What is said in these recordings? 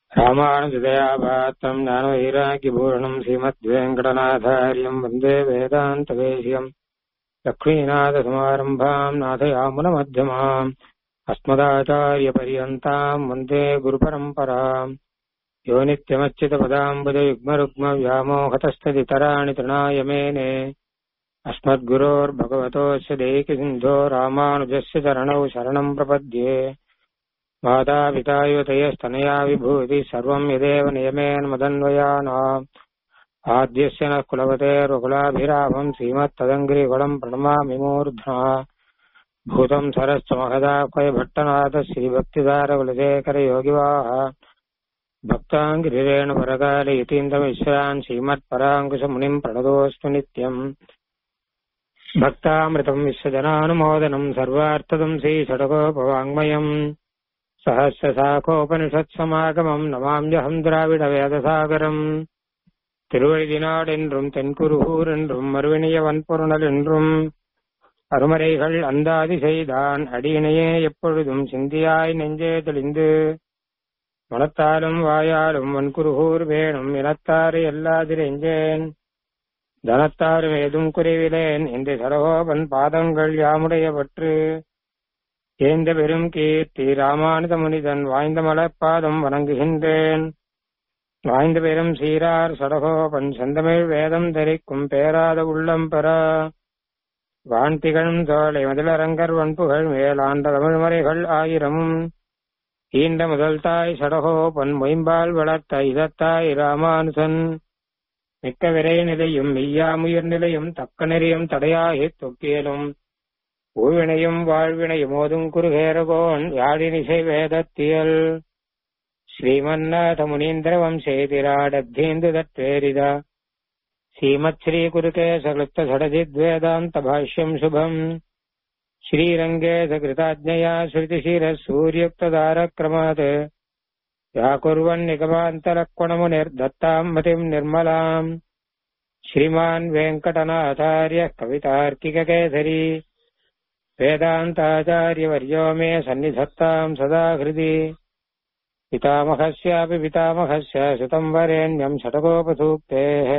ராமானுஜதயாபாத்தம் ஞானவைராக்கியபூர்ணம் ஸ்ரீமத்வேங்கடநாதாரியம் வந்தே வேதாந்தவேசியம் லக்ஷ்மீநாதசமாரம்பாம் நாதயாமுனமध्यமாம் अस्मदाचार्यपर्यन्ताम् वन्दे गुरुपरम्पराम् यो नित्यमच्युतपदाम्बुजयुग्मरुग्मव्यामोहतस्तदितराणि तृणाय मेने अस्मद्गुरोर्भगवतोऽस्य देहिसिन्धो रामानुजस्य चरणौ शरणम् प्रपद्ये मातापिता युतयस्तनया विभूति सर्वम् यदेव नियमेन मदन्वयानाम् आद्यस्य नः कुलवतेर्वकुलाभिरामम् श्रीमत्तदङ्ग्रिकुलम् प्रणमामि मूर्ध्ना भूतम् सरश्च महदापय भट्टनाथ श्रीभक्तिदारकुलशेखरयोगिवाः भक्ताङ्गिरिरेण परकाले यतीन्द्रमिश्रान् श्रीमत्पराङ्कुशमुनिम् प्रणतोऽस्तु नित्यम् भक्तामृतम् विश्वजनानुमोदनम् सर्वार्थदम् श्रीषडकोपवाङ्मयम् सहस्रशाखोपनिषत्समागमम् नमाम्यहम् द्राविडवेदसागरम् திருவழிதினாடென்றும் தென்குருகூர் என்றும் மறுவினியவன் பொருணல் என்றும் அருமறைகள் அந்தாதி செய்தான் அடியினையே எப்பொழுதும் சிந்தியாய் நெஞ்சே தெளிந்து மனத்தாலும் வாயாலும் வன்குருகூர் வேணும் இனத்தாறு எல்லாதிரெஞ்சேன் தனத்தாறு ஏதும் குறைவிலேன் இந்த சரகோபன் பாதங்கள் யாமுடைய பற்று ஏந்த பெரும் கீர்த்தி ராமானுத முனிதன் வாய்ந்த மலர்பாதம் வணங்குகின்றேன் வாய்ந்த பெரும் சீரார் சடகோபன் செந்தமிழ் வேதம் தரிக்கும் பேராத உள்ளம் பெற வான் திகழும் தோலை முதலரங்கர் வன்புகள் மேலாண்ட தமிழ்மறைகள் ஆயிரமும் ஈண்ட முதல் தாய் சடகோபன் மொயம்பால் வளர்த்த இதத்தாய் ராமானுசன் மிக்க விரை நிலையும் மெய்யாமுயிர் நிலையும் தக்க நெறியும் தடையாகி தொக்கியலும் ஊழ்வினையும் வாழ்வினையும் ஓதும் குருகேரகோன் யாழினிசை வேதத்தியல் ஸ்ரீமன்னாத முனீந்திர வம்சேதிராடத்தீந்து தத்வேரிதா श्रीमच्छ्रीकुरुकेशक्लुप्तषडजिद्वेदान्तभाष्यम् शुभम् श्रीरङ्गे सकृताज्ञया श्रुतिशिरः सूर्युक्तदारक्रमात् व्याकुर्वन्निगमान्तलक्वणमुनिर्दत्ताम् मतिम् निर्मलाम् श्रीमान् वेङ्कटनाथार्यः कवितार्किककेसरी वेदान्ताचार्यवर्यो मे सन्निधत्ताम् सदा हृदि पितामहस्यापि पितामहस्य सुतम् वरेण्यम् षटकोपसूक्तेः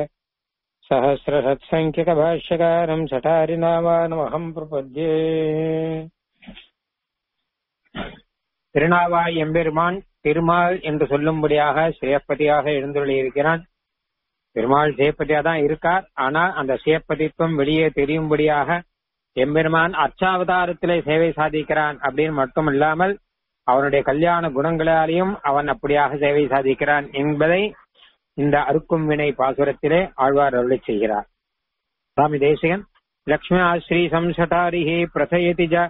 सहस्रषत्सङ्ख्यकभाष्यकारम् சட்டாரிநாமானமகம் பிரபத்யே திருநாவாய் எம்பெருமான் திருமால் என்று சொல்லும்படியாக சிவப்பதியாக எழுந்துள்ளிருக்கிறான் பெருமாள் சேப்பதியா தான் இருக்கார் ஆனா அந்த சேப்பதித்துவம் வெளியே தெரியும்படியாக எம்பெருமான் அர்ச்சாவதாரத்திலே சேவை சாதிக்கிறான் அப்படின்னு மட்டும் இல்லாமல் அவனுடைய கல்யாண குணங்களாலேயும் அவன் அப்படியாக சேவை சாதிக்கிறான் என்பதை இந்த அறுக்கும் வினை பாசுரத்திலே ஆழ்வார் அருளை செய்கிறார் சுவாமி தேசிகன் லக்ஷ்மி ஸ்ரீ சம்சட்டாரிஹி பிரசயதி ஜ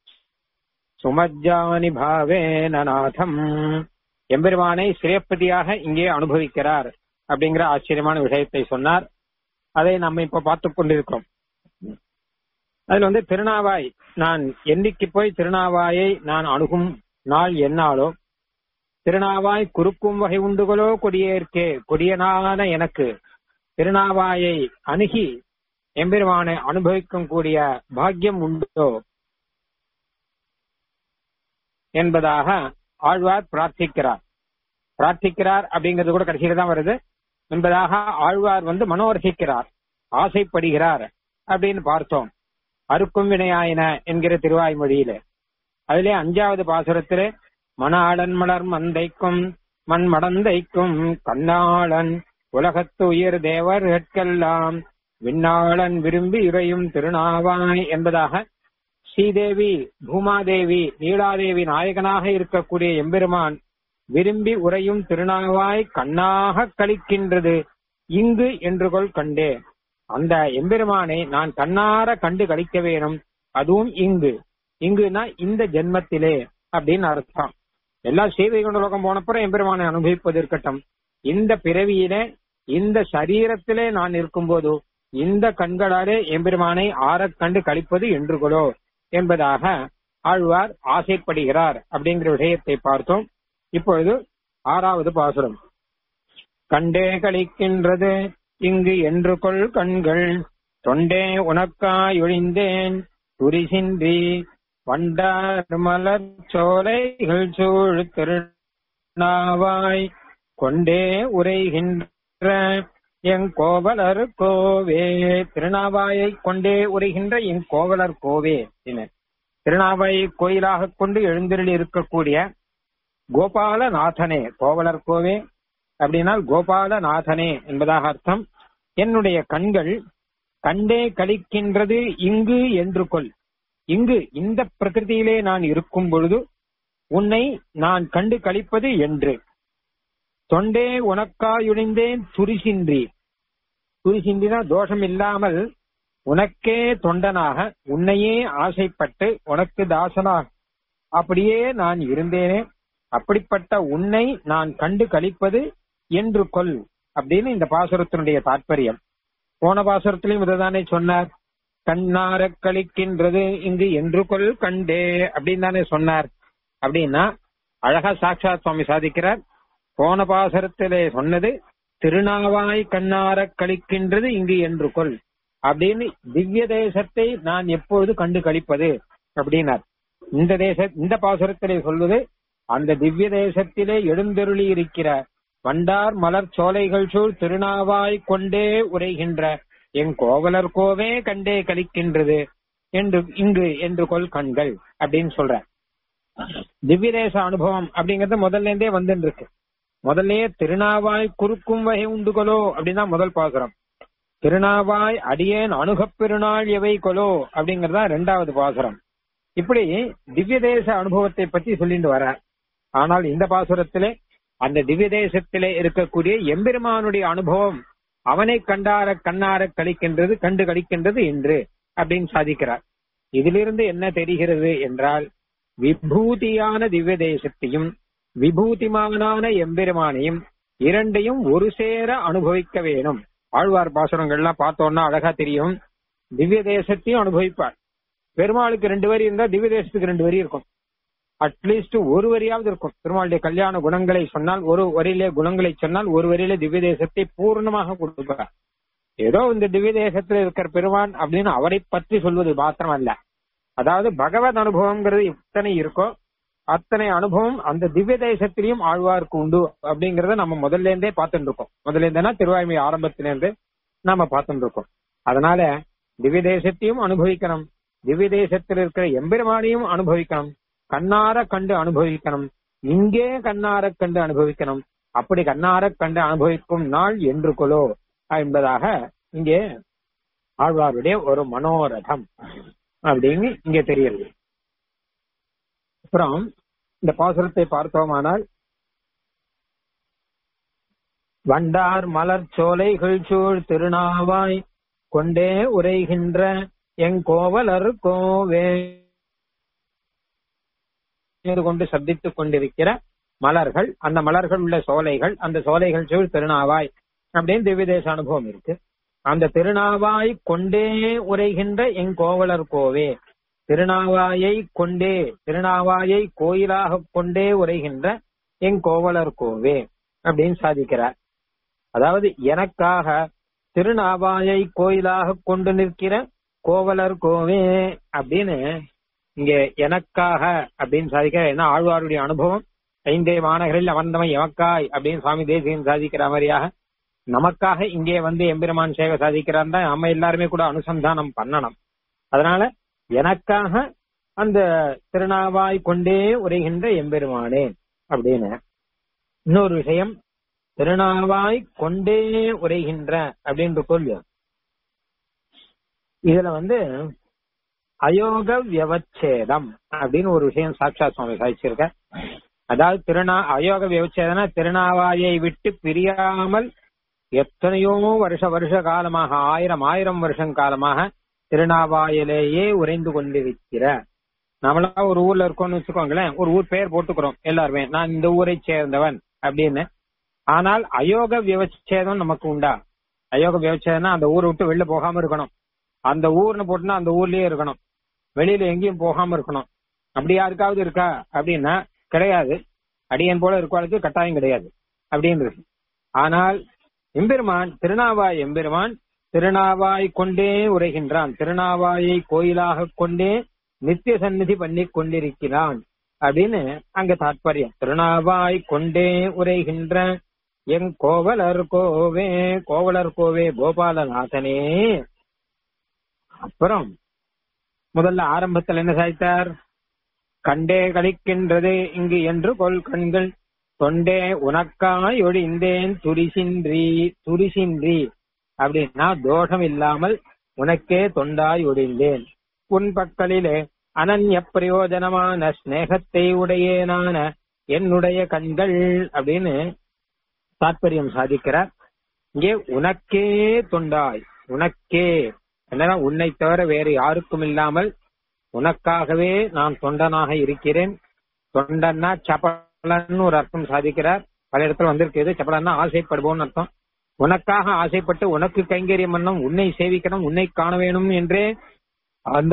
சுமஜானி பாவேன நாதம் எம்பெருமானை சிரேப்பதியாக இங்கே அனுபவிக்கிறார் அப்படிங்கிற ஆச்சரியமான விஷயத்தை சொன்னார் அதை நம்ம இப்ப பார்த்து கொண்டிருக்கிறோம் அதுல வந்து திருநாவாய் நான் என்னைக்கு போய் திருநாவாயை நான் அணுகும் நாள் என்னாலோ திருநாவாய் குறுக்கும் வகை உண்டுகளோ கொடியேற்கே கொடியனான எனக்கு திருநாவாயை அணுகி எம்பெருமானை அனுபவிக்கும் கூடிய பாக்கியம் உண்டோ என்பதாக ஆழ்வார் பிரார்த்திக்கிறார் பிரார்த்திக்கிறார் அப்படிங்கிறது கூட கடைசியில தான் வருது என்பதாக ஆழ்வார் வந்து மனோரசிக்கிறார் ஆசைப்படுகிறார் அப்படின்னு பார்த்தோம் அறுக்கும் வினையாயின என்கிற திருவாய்மொழியில அதிலே அஞ்சாவது பாசுரத்திலே மணாளன் மலர் மந்தைக்கும் மண் மடந்தைக்கும் கண்ணாளன் உலகத்து உயிர் தேவர்கெல்லாம் விண்ணாளன் விரும்பி இறையும் திருநாவாய் என்பதாக ஸ்ரீதேவி பூமாதேவி நீலாதேவி நாயகனாக இருக்கக்கூடிய எம்பெருமான் விரும்பி உரையும் திருநாவாய் கண்ணாக கழிக்கின்றது இங்கு என்று கொள் கண்டே அந்த எம்பெருமானை நான் கண்ணார கண்டு கழிக்க வேணும் அதுவும் இங்கு இங்குனா இந்த ஜென்மத்திலே அப்படின்னு அர்த்தம் எல்லா சேவை கொண்ட உலகம் போனப்புறம் எம்பெருமானை அனுபவிப்பது இருக்கட்டும் இந்த பிறவியிலே இந்த சரீரத்திலே நான் இருக்கும்போது இந்த கண்களாலே எம்பெருமானை ஆறக் கண்டு கழிப்பது என்றுகளோ என்பதாக ஆழ்வார் ஆசைப்படுகிறார் அப்படிங்கிற விஷயத்தை பார்த்தோம் இப்பொழுது ஆறாவது பாசுரம் கண்டே கழிக்கின்றது இங்கு என்று கொள் கண்கள் தொண்டே உனக்காயொழிந்தேன் துரிசின்றி வண்டார் மலர் சோலைகள் சூழ் திருநாவாய் கொண்டே உரைகின்ற எங் கோவலர் கோவே திருநாவாயை கொண்டே உரைகின்ற எங் கோவலர் கோவே என்ன திருநாவாயை கோயிலாக கொண்டு எழுந்தருளி இருக்கக்கூடிய கோபாலநாதனே கோவலர் கோவே அப்படின்னா கோபாலநாதனே என்பதாக அர்த்தம் என்னுடைய கண்கள் கண்டே கழிக்கின்றது இங்கு என்று கொள் இங்கு இந்த பிரகிருதியிலே நான் இருக்கும் பொழுது உன்னை நான் கண்டு கழிப்பது என்று தொண்டே உனக்காயுழைந்தேன் துரிசின்றி துரிசின்றினா தோஷம் இல்லாமல் உனக்கே தொண்டனாக உன்னையே ஆசைப்பட்டு உனக்கு தாசனாக அப்படியே நான் இருந்தேனே அப்படிப்பட்ட உன்னை நான் கண்டு கழிப்பது என்று கொள் அப்படின்னு இந்த பாசுரத்தினுடைய தாற்பயம் போன பாசுரத்திலையும் இதுதானே சொன்னார் கண்ணார கழிக்கின்றது இங்கு என்று கொள் கண்டே அப்படின்னு தானே சொன்னார் அப்படின்னா அழகா சாட்சாத் சுவாமி சாதிக்கிறார் போன பாசரத்திலே சொன்னது திருநாவாய் கண்ணார கழிக்கின்றது இங்கு என்று கொள் அப்படின்னு திவ்ய தேசத்தை நான் எப்பொழுது கண்டு கழிப்பது அப்படின்னார் இந்த தேச இந்த பாசுரத்திலே சொல்வது அந்த திவ்ய தேசத்திலே எழுந்தருளி இருக்கிற வண்டார் மலர் சோலைகள் சூழ் திருநாவாய் கொண்டே உரைகின்ற என் கோவலர் கோவே கண்டே கழிக்கின்றது என்று இங்கு என்று கொள் கண்கள் அப்படின்னு சொல்ற திவ்ய தேச அனுபவம் அப்படிங்கறது முதல்ல இருந்தே வந்துட்டு இருக்கு முதல்லயே திருநாவாய் குறுக்கும் வகை உண்டுகொலோ அப்படின்னா முதல் பாசுரம் திருநாவாய் அடியேன் அணுகப் பெருநாள் எவை கொலோ அப்படிங்கறதா ரெண்டாவது பாசுரம் இப்படி திவ்ய தேச அனுபவத்தை பத்தி சொல்லிட்டு வர ஆனால் இந்த பாசுரத்திலே அந்த திவ்ய தேசத்திலே இருக்கக்கூடிய எம்பெருமானுடைய அனுபவம் அவனை கண்டார கண்ணார கழிக்கின்றது கண்டு கழிக்கின்றது என்று அப்படின்னு சாதிக்கிறார் இதிலிருந்து என்ன தெரிகிறது என்றால் விபூதியான திவ்ய தேசத்தையும் விபூதிமானான எம்பெருமானையும் இரண்டையும் ஒரு சேர அனுபவிக்க வேணும் ஆழ்வார் பாசுரங்கள்லாம் பார்த்தோம்னா அழகா தெரியும் திவ்ய தேசத்தையும் அனுபவிப்பார் பெருமாளுக்கு ரெண்டு வரி இருந்தா திவ்ய தேசத்துக்கு ரெண்டு வரி இருக்கும் அட்லீஸ்ட் ஒரு வரியாவது இருக்கும் பெருமாளுடைய கல்யாண குணங்களை சொன்னால் ஒரு வரியிலே குணங்களை சொன்னால் ஒரு வரியில திவ்ய தேசத்தை பூர்ணமாக கொடுப்பார் ஏதோ இந்த திவ்ய தேசத்துல இருக்கிற பெருமான் அப்படின்னு அவரை பற்றி சொல்வது மாத்திரம் அல்ல அதாவது பகவத் அனுபவம்ங்கிறது எத்தனை இருக்கோ அத்தனை அனுபவம் அந்த திவ்ய தேசத்திலையும் ஆழ்வார்க்கு உண்டு அப்படிங்கறத நம்ம முதல்ல இருந்தே பார்த்துட்டு இருக்கோம் முதல்ல இருந்தேன்னா திருவாய்மை ஆரம்பத்திலிருந்து நாம பார்த்துட்டு இருக்கோம் அதனால திவ்ய தேசத்தையும் அனுபவிக்கணும் திவ்ய தேசத்தில் இருக்கிற எம்பெருமானையும் அனுபவிக்கணும் கண்ணார கண்டு அனுபவிக்கணும் இங்கே கண்ணார கண்டு அனுபவிக்கணும் அப்படி கண்ணார கண்டு அனுபவிக்கும் நாள் என்று கொலோ என்பதாக இங்கே ஆழ்வாருடைய ஒரு மனோரதம் அப்படின்னு இங்க தெரியுது அப்புறம் இந்த பாசுரத்தை பார்த்தோமானால் வண்டார் மலர் சோலைகள் சூழ் திருநாவாய் கொண்டே உரைகின்ற எங்கோவலர் கோவே கொண்டு சப்தித்துக் கொண்டிருக்கிற மலர்கள் அந்த மலர்கள் உள்ள சோலைகள் அந்த சோலைகள் சூழ் திருநாவாய் அப்படின்னு திவ்யதேச அனுபவம் இருக்கு அந்த திருநாவாய் கொண்டே உரைகின்ற எங் கோவலர் கோவே திருநாவாயை கொண்டே திருநாவாயை கோயிலாக கொண்டே உரைகின்ற எங் கோவலர் கோவே அப்படின்னு சாதிக்கிறார் அதாவது எனக்காக திருநாவாயை கோயிலாக கொண்டு நிற்கிற கோவலர் கோவே அப்படின்னு இங்க எனக்காக அப்படின்னு சாதிக்கிற ஏன்னா ஆழ்வாருடைய அனுபவம் ஐந்தே வானகரில் அமர்ந்தவன் எமக்காய் அப்படின்னு சுவாமி தேசியம் சாதிக்கிற மாதிரியாக நமக்காக இங்கே வந்து எம்பெருமான் சேவை சாதிக்கிறான் தான் நம்ம எல்லாருமே கூட அனுசந்தானம் பண்ணணும் அதனால எனக்காக அந்த திருநாவாய் கொண்டே உரைகின்ற எம்பெருமானே அப்படின்னு இன்னொரு விஷயம் திருநாவாய் கொண்டே உரைகின்ற அப்படின்ற கொள்ளு இதுல வந்து அயோக வியவச்சேதம் அப்படின்னு ஒரு விஷயம் சாட்சா சுவாமி சாதிச்சிருக்க அதாவது திருநா அயோக வியவச்சேதனா திருநாவாயை விட்டு பிரியாமல் எத்தனையோ வருஷ வருஷ காலமாக ஆயிரம் ஆயிரம் வருஷம் காலமாக திருநாவாயிலேயே உறைந்து கொண்டிருக்கிற நம்மளா ஒரு ஊர்ல இருக்கோம்னு வச்சுக்கோங்களேன் ஒரு ஊர் பெயர் போட்டுக்கிறோம் எல்லாருமே நான் இந்த ஊரை சேர்ந்தவன் அப்படின்னு ஆனால் அயோக வியவச்சேதம் நமக்கு உண்டா அயோக வியவச்சேதம்னா அந்த ஊரை விட்டு வெளில போகாம இருக்கணும் அந்த ஊர்னு போட்டுனா அந்த ஊர்லயே இருக்கணும் வெளியில எங்கேயும் போகாம இருக்கணும் அப்படி யாருக்காவது இருக்கா அப்படின்னா கிடையாது அடியன் போல இருக்கவாளுக்கு கட்டாயம் கிடையாது அப்படின்றது ஆனால் எம்பெருமான் திருநாவாய் எம்பெருமான் திருநாவாய் கொண்டே உரைகின்றான் திருநாவாயை கோயிலாக கொண்டே நித்திய சந்நிதி பண்ணி கொண்டிருக்கிறான் அப்படின்னு அங்க தாற்பயம் திருநாவாய் கொண்டே உரைகின்ற எங் கோவலர் கோவே கோவலர் கோவே கோபாலநாதனே அப்புறம் முதல்ல ஆரம்பத்தில் என்ன சாய்த்தார் கண்டே கழிக்கின்றது இங்கு என்று கொல் கண்கள் தொண்டே உனக்காய் ஒழிந்தேன் துரிசின்றி துரிசின்றி அப்படின்னா தோஷம் இல்லாமல் உனக்கே தொண்டாய் ஒழிந்தேன் உன் பக்கலிலே அனன்ய பிரயோஜனமான ஸ்நேகத்தை உடையேனான என்னுடைய கண்கள் அப்படின்னு தாற்பயம் சாதிக்கிறார் இங்கே உனக்கே தொண்டாய் உனக்கே என்னன்னா உன்னை தவிர வேறு யாருக்கும் இல்லாமல் உனக்காகவே நான் தொண்டனாக இருக்கிறேன் தொண்டன்னா சபலன்னு ஒரு அர்த்தம் சாதிக்கிறார் பல இடத்துல வந்திருக்கிறது சபலன்னா ஆசைப்படுவோம்னு அர்த்தம் உனக்காக ஆசைப்பட்டு உனக்கு கைங்கரியம் பண்ணும் உன்னை சேவிக்கணும் உன்னை காண வேணும் என்றே அந்த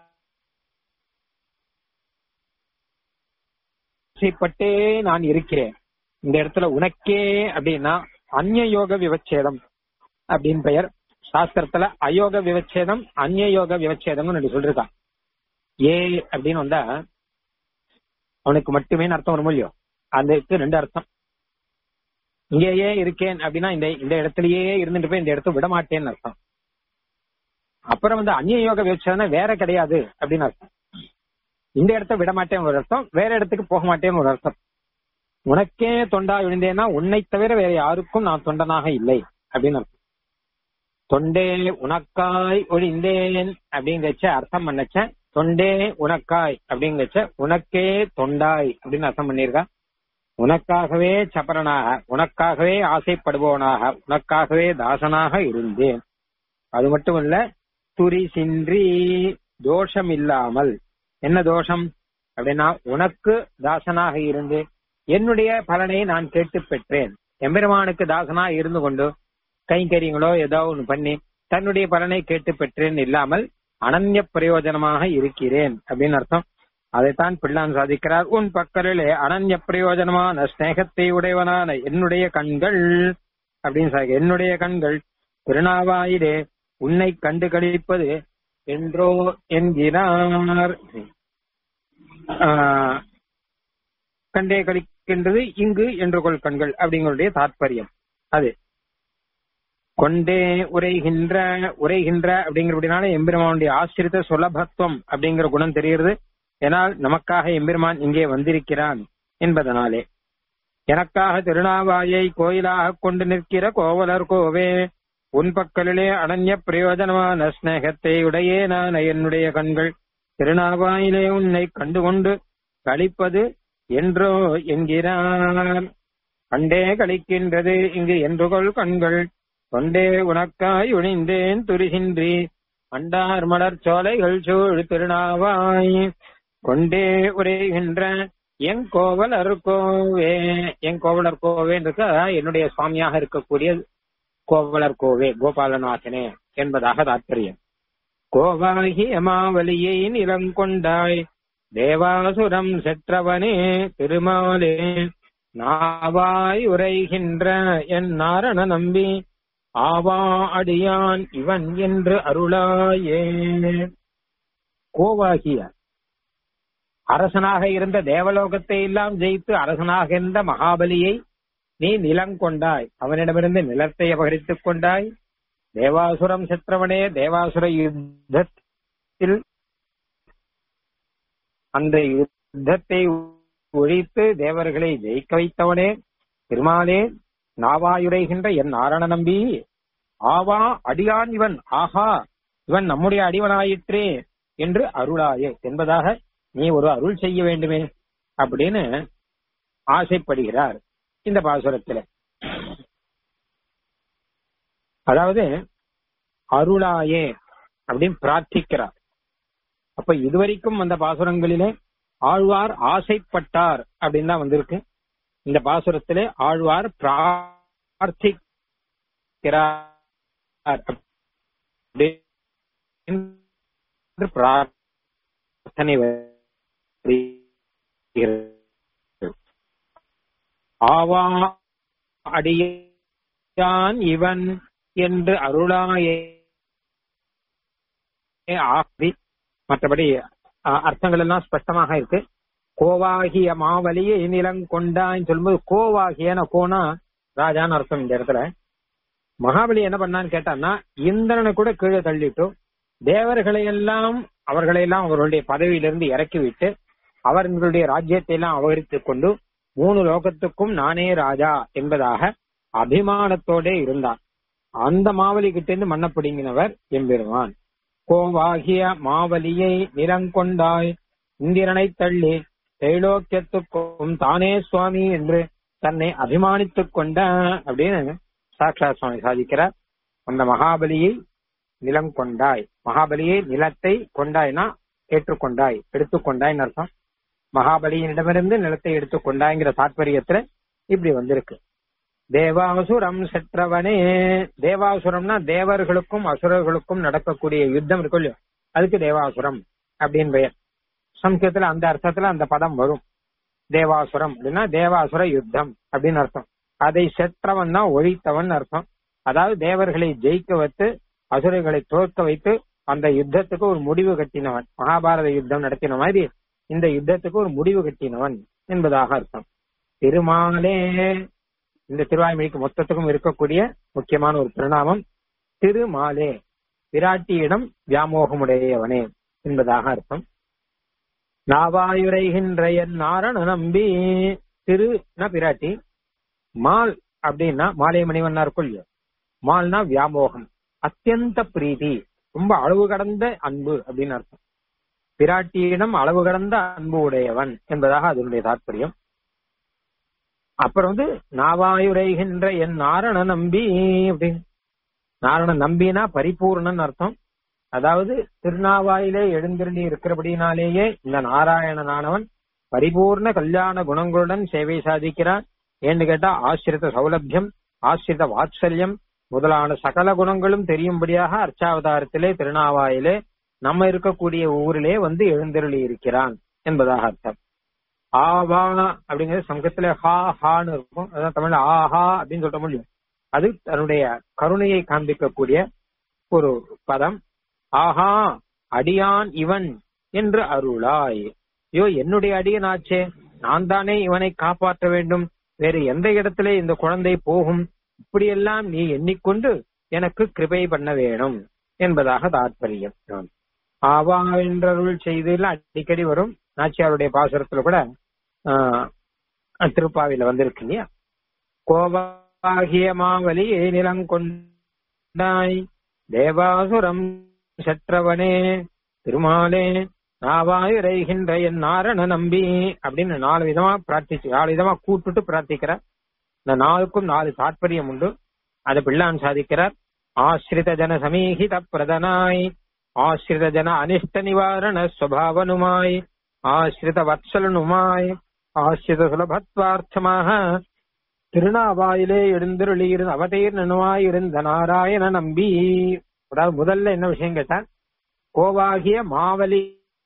ஆசைப்பட்டே நான் இருக்கிறேன் இந்த இடத்துல உனக்கே அப்படின்னா அந்நிய யோக விவச்சேதம் அப்படின்னு பெயர் சாஸ்திரத்துல அயோக விவச்சேதம் அந்நிய யோக விவச்சேதம்னு ரெண்டு சொல்லிருக்கான் ஏ அப்படின்னு வந்தா அவனுக்கு மட்டுமே அர்த்தம் வரும் இல்லையோ அந்த இதுக்கு ரெண்டு அர்த்தம் இங்கேயே இருக்கேன் அப்படின்னா இந்த இந்த இடத்துலயே இருந்துட்டு போய் இந்த இடத்த விட மாட்டேன்னு அர்த்தம் அப்புறம் வந்து அந்நிய யோக விவச்சேதம் வேற கிடையாது அப்படின்னு அர்த்தம் இந்த இடத்த விட மாட்டேன் ஒரு அர்த்தம் வேற இடத்துக்கு போக மாட்டேன்னு ஒரு அர்த்தம் உனக்கே தொண்டா விழுந்தேன்னா உன்னை தவிர வேற யாருக்கும் நான் தொண்டனாக இல்லை அப்படின்னு அர்த்தம் தொண்டே உனக்காய் ஒழிந்தேன் அப்படிங்கச்ச அர்த்தம் பண்ணச்ச தொண்டே உனக்காய் அப்படிங்கச்ச உனக்கே தொண்டாய் அப்படின்னு அர்த்தம் பண்ணிருக்கா உனக்காகவே சபரனாக உனக்காகவே ஆசைப்படுபவனாக உனக்காகவே தாசனாக இருந்தேன் அது மட்டும் இல்ல துரி சின்றி தோஷம் இல்லாமல் என்ன தோஷம் அப்படின்னா உனக்கு தாசனாக இருந்து என்னுடைய பலனை நான் கேட்டு பெற்றேன் எம்பெருமானுக்கு தாசனா இருந்து கொண்டு கைங்கரியங்களோ ஏதோ ஒன்று பண்ணி தன்னுடைய பலனை கேட்டு பெற்றேன் இல்லாமல் அனன்ய பிரயோஜனமாக இருக்கிறேன் அப்படின்னு அர்த்தம் அதைத்தான் பிள்ளான் சாதிக்கிறார் உன் பக்கலிலே அனன்ய பிரயோஜனமான ஸ்நேகத்தை உடையவனான என்னுடைய கண்கள் அப்படின்னு சாதி என்னுடைய கண்கள் திருநாவாயிலே உன்னை கண்டு கழிப்பது என்றோ என்கிறார் ஆஹ், கண்டே கழிக்கின்றது இங்கு என்று கொள் கண்கள் அப்படிங்களுடைய தாற்பயம் அது கொண்டே உரைகின்ற உரைகின்ற அப்படிங்கிறபடினால எம்பெருமானுடைய ஆசிரித்த சுலபத்துவம் அப்படிங்கிற குணம் தெரிகிறது ஏனால் நமக்காக எம்பெருமான் இங்கே வந்திருக்கிறான் என்பதனாலே எனக்காக திருநாவாயை கோயிலாக கொண்டு நிற்கிற கோவலர் கோவே உன் பக்கலிலே அனன்ய பிரயோஜனமான ஸ்நேகத்தை உடையே நான் என்னுடைய கண்கள் திருநாவாயிலே உன்னை கண்டுகொண்டு கழிப்பது என்றோ என்கிறார் கண்டே கழிக்கின்றது இங்கு என்றுகொள் கண்கள் கொண்டே உனக்காய் ஒழிந்தேன் துரிகின்றி அண்டார் மலர் சோலைகள் சூழ் திருநாவாய் கொண்டே உரைகின்ற என் கோவலர் கோவே என் கோவலர் கோவேன்னு இருக்க என்னுடைய சுவாமியாக இருக்கக்கூடிய கோவலர் கோவே கோபாலநாதனே என்பதாக தாற்பயம் கோவாகி அமாவலியை நிலங்கொண்டாய் தேவாசுரம் செற்றவனே திருமாலே நாவாய் உரைகின்ற என் நாரண நம்பி ஆவா அடியான் இவன் என்று அருளாயே கோவாகிய அரசனாக இருந்த தேவலோகத்தை எல்லாம் ஜெயித்து அரசனாக இருந்த மகாபலியை நீ நிலங்கொண்டாய் அவனிடமிருந்து நிலத்தை அபகரித்துக் கொண்டாய் தேவாசுரம் செற்றவனே தேவாசுர யுத்தத்தில் அந்த யுத்தத்தை ஒழித்து தேவர்களை ஜெயிக்க வைத்தவனே திருமாலே நாவாயுரைகின்ற என் நாரண நம்பி ஆவா அடியான் இவன் ஆஹா இவன் நம்முடைய அடிவனாயிற்றே என்று அருளாயே என்பதாக நீ ஒரு அருள் செய்ய வேண்டுமே அப்படின்னு ஆசைப்படுகிறார் இந்த பாசுரத்துல அதாவது அருளாயே அப்படின்னு பிரார்த்திக்கிறார் அப்ப இதுவரைக்கும் அந்த பாசுரங்களிலே ஆழ்வார் ஆசைப்பட்டார் அப்படின்னு தான் வந்திருக்கு இந்த பாசுரத்திலே ஆழ்வார் பிரார்த்திக்கிறார் அப்படின்னு பிரார்த்தனை வருகிறது. ஆவா அடியான் இவன் என்று அருளாயே ஆகி மற்றபடி அஹ், அர்த்தங்கள் எல்லாம் ஸ்பஷ்டமாக இருக்கு கோவாகிய மாவலியை நிலங்கொண்டான்னு சொல்லும்போது கோவாகியன கோனா ராஜான்னு அர்த்தம் இந்த இடத்துல மகாபலி என்ன பண்ணான்னு கேட்டான்னா இந்திரனை கூட கீழே தள்ளிட்டு தேவர்களை எல்லாம் அவர்களை எல்லாம் அவர்களுடைய பதவியிலிருந்து இறக்கி விட்டு அவர்களுடைய ராஜ்யத்தை எல்லாம் அபகரித்துக் கொண்டு மூணு லோகத்துக்கும் நானே ராஜா என்பதாக அபிமானத்தோட இருந்தார் அந்த மாவலி கிட்ட இருந்து மண்ண பிடுங்கினவர் எம்பெருமான் கோவாகிய மாவலியை நிலங்கொண்டாய் இந்திரனை தள்ளி தைலோக்கியத்துக்கும் தானே சுவாமி என்று தன்னை அபிமானித்துக் கொண்ட அப்படின்னு சாட்சா சுவாமி சாதிக்கிறார் அந்த மகாபலியை நிலம் கொண்டாய் மகாபலியை நிலத்தை கொண்டாய்னா ஏற்றுக்கொண்டாய் எடுத்துக்கொண்டாய்னு அர்த்தம் மகாபலியினிடமிருந்து நிலத்தை எடுத்துக்கொண்டாய்ங்கிற தாற்பயத்துல இப்படி வந்திருக்கு தேவாசுரம் செற்றவனே தேவாசுரம்னா தேவர்களுக்கும் அசுரர்களுக்கும் நடக்கக்கூடிய யுத்தம் இருக்கும் இல்லையோ அதுக்கு தேவாசுரம் அப்படின்னு பெயர் சம்ஸ்கிருதத்துல அந்த அர்த்தத்துல அந்த பதம் வரும் தேவாசுரம் அப்படின்னா தேவாசுர யுத்தம் அப்படின்னு அர்த்தம் அதை செற்றவன் தான் ஒழித்தவன் அர்த்தம் அதாவது தேவர்களை ஜெயிக்க வைத்து அசுரர்களை தோற்க வைத்து அந்த யுத்தத்துக்கு ஒரு முடிவு கட்டினவன் மகாபாரத யுத்தம் நடத்தின மாதிரி இந்த யுத்தத்துக்கு ஒரு முடிவு கட்டினவன் என்பதாக அர்த்தம் திருமாலே இந்த திருவாய்மொழிக்கு மொத்தத்துக்கும் இருக்கக்கூடிய முக்கியமான ஒரு பிரணாமம் திருமாலே பிராட்டியிடம் வியாமோகமுடையவனே என்பதாக அர்த்தம் நாவாயுரைகின்ற என் நாரண நம்பி திரு பிராட்டி மால் அப்படின்னா மாலை மணிவண்ணா இருக்கும் இல்லையோ மால்னா வியாமோகம் அத்தியந்த பிரீதி ரொம்ப அளவு கடந்த அன்பு அப்படின்னு அர்த்தம் பிராட்டியிடம் அளவு கடந்த அன்பு உடையவன் என்பதாக அதனுடைய தாற்பயம் அப்புறம் வந்து நாவாயுரைகின்ற என் நாரண நம்பி அப்படின்னு நாரண நம்பினா பரிபூர்ணன் அர்த்தம் அதாவது திருநாவாயிலே எழுந்திருந்தி இருக்கிறபடினாலேயே இந்த நாராயணனானவன் பரிபூர்ண கல்யாண குணங்களுடன் சேவை சாதிக்கிறான் ஏன்னு கேட்டா ஆசிரித சௌலபியம் ஆசிரித வாத்சல்யம் முதலான சகல குணங்களும் தெரியும்படியாக அர்ச்சாவதாரத்திலே திருநாவாயிலே நம்ம இருக்கக்கூடிய ஊரிலே வந்து எழுந்தருளி இருக்கிறான் என்பதாக அர்த்தம் ஆவா அப்படிங்கிறது சமூகத்துல ஹா ஹான்னு இருக்கும் அதான் தமிழ்ல ஆஹா அப்படின்னு சொல்ல முடியும் அது தன்னுடைய கருணையை காண்பிக்கக்கூடிய ஒரு பதம் ஆஹா அடியான் இவன் என்று அருளாய் ஐயோ என்னுடைய அடியனாச்சே நான் தானே இவனை காப்பாற்ற வேண்டும் வேறு எந்த இடத்துல இந்த குழந்தை போகும் இப்படியெல்லாம் நீ எண்ணிக்கொண்டு எனக்கு கிருபை பண்ண வேணும் என்பதாக தாற்பயம் ஆவா என்றருள் செய்தியில் அடிக்கடி வரும் நாச்சியாருடைய பாசுரத்துல கூட திருப்பாவில வந்திருக்கு இல்லையா கோவாகிய மாவலி நிலங்கொண்டாய் தேவாசுரம் சற்றவனே திருமாலே நாவாயுரைகின்ற என் நாரண நம்பி அப்படின்னு நாலு விதமா பிரார்த்திச்சு நாலு விதமா கூட்டுட்டு பிரார்த்திக்கிறார் இந்த நாளுக்கும் நாலு தாற்பயம் உண்டு அது பிள்ளான் சாதிக்கிறார் ஆசிரித ஜன சமீகித பிரதனாய் ஆசிரித ஜன அனிஷ்ட நிவாரண ஸ்வபாவனுமாய் ஆசிரித வத்சலனுமாய் ஆசிரித சுலபத்வார்த்தமாக திருநாவாயிலே எழுந்தருளியிரு அவதீர்ணனுமாயிருந்த நாராயண நம்பி அதாவது முதல்ல என்ன விஷயம் கேட்டா கோவாகிய மாவலி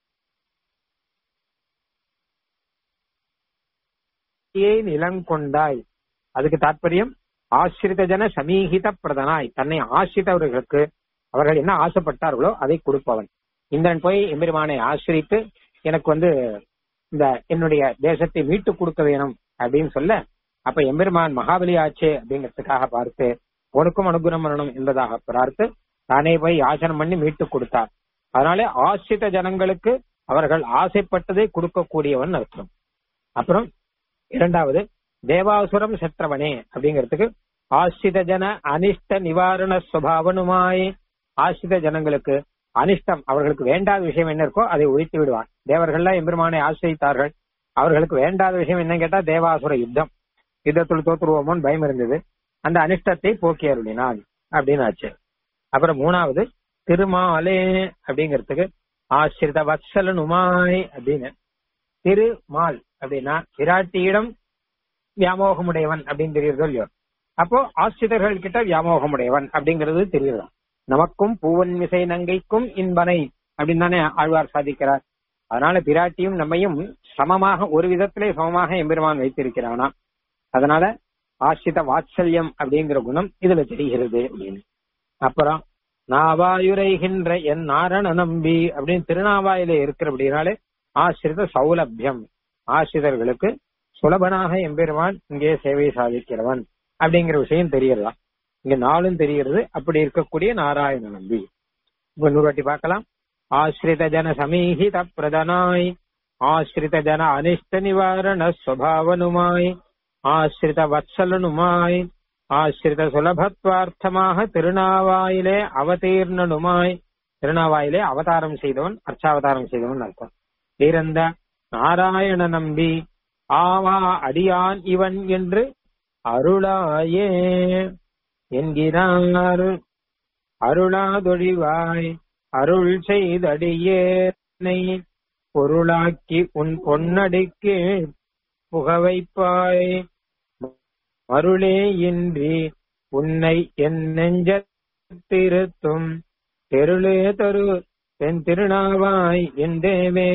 நிலங்கொண்டாய் அதுக்கு தாற்பயம் ஆசிரித ஜன சமீகித பிரதனாய் தன்னை ஆசிரித்தவர்களுக்கு அவர்கள் என்ன ஆசைப்பட்டார்களோ அதை கொடுப்பவன் இந்திரன் போய் எம்பெருமானை ஆசிரித்து எனக்கு வந்து இந்த என்னுடைய தேசத்தை மீட்டு கொடுக்க வேணும் அப்படின்னு சொல்ல அப்ப எம்பெருமான் மகாபலி ஆச்சே அப்படிங்கிறதுக்காக பார்த்து உனக்கும் அனுகுணம் பண்ணணும் என்பதாக பார்த்து தானே போய் யாசனம் பண்ணி மீட்டு கொடுத்தார் அதனாலே ஆசிரித ஜனங்களுக்கு அவர்கள் ஆசைப்பட்டதை கொடுக்கக்கூடியவன் அர்த்தம் அப்புறம் இரண்டாவது தேவாசுரம் செற்றவனே அப்படிங்கிறதுக்கு ஆசிரித ஜன அனிஷ்ட நிவாரண சுவாவனுமாய் ஆசிரித ஜனங்களுக்கு அனிஷ்டம் அவர்களுக்கு வேண்டாத விஷயம் என்ன இருக்கோ அதை ஒழித்து விடுவான் தேவர்கள்லாம் எம்பெருமானை ஆசிரித்தார்கள் அவர்களுக்கு வேண்டாத விஷயம் என்ன கேட்டா தேவாசுர யுத்தம் யுத்தத்தில் தோற்றுருவோமோன்னு பயம் இருந்தது அந்த அனிஷ்டத்தை போக்கி அருளினான் அப்படின்னு ஆச்சு அப்புறம் மூணாவது திருமாலே அப்படிங்கிறதுக்கு ஆசிரித வத்சலனுமாய் அப்படின்னு திருமால் அப்படின்னா விராட்டியிடம் வியாமோகமுடையவன் அப்படின்னு தெரியுறதோ இல்லையோ அப்போ ஆசிரியர்கள் கிட்ட வியாமோகமுடையவன் அப்படிங்கிறது தெரியுது நமக்கும் பூவன் மிசை நங்கைக்கும் இன்பனை அப்படின்னு தானே ஆழ்வார் சாதிக்கிறார் அதனால பிராட்டியும் நம்மையும் சமமாக ஒரு விதத்திலே சமமாக எம்பெருமான் வைத்திருக்கிறானா அதனால ஆசிரித வாத்சல்யம் அப்படிங்கிற குணம் இதுல தெரிகிறது அப்படின்னு அப்புறம் நாவாயுரைகின்ற என் நாரண நம்பி அப்படின்னு திருநாவாயில இருக்கிறபடினாலே ஆசிரித சௌலபியம் ஆசிரியர்களுக்கு சுலபனாக எம்பெருமான் இங்கே சேவை சாதிக்கிறவன் அப்படிங்கிற விஷயம் தெரியலாம் இங்க நாளும் தெரிகிறது அப்படி இருக்கக்கூடிய நாராயண நம்பி இப்ப நூறு வாட்டி பார்க்கலாம் ஆசிரித ஜன சமீஹித பிரதனாய் ஆசிரித ஜன அனிஷ்ட நிவாரண ஸ்வபாவனுமாய் ஆசிரித வத்சலனுமாய் ஆசிரித சுலபத்வார்த்தமாக திருநாவாயிலே அவதீர்ணனுமாய் திருநாவாயிலே அவதாரம் செய்தவன் அர்ச்சாவதாரம் செய்தவன் அர்த்தம் இருந்த நாராயண நம்பி ஆவா அடியான் இவன் என்று அருளாயே என்கிறார் அருளாதொழிவாய் அருள் செய்தடியேனை பொருளாக்கி உன் பொன்னடிக்கு புகவைப்பாய் மருளே இன்றி உன்னை என் நெஞ்சத்திருத்தும் தெருளே தரு தென் திருநாவாய் என் தேவே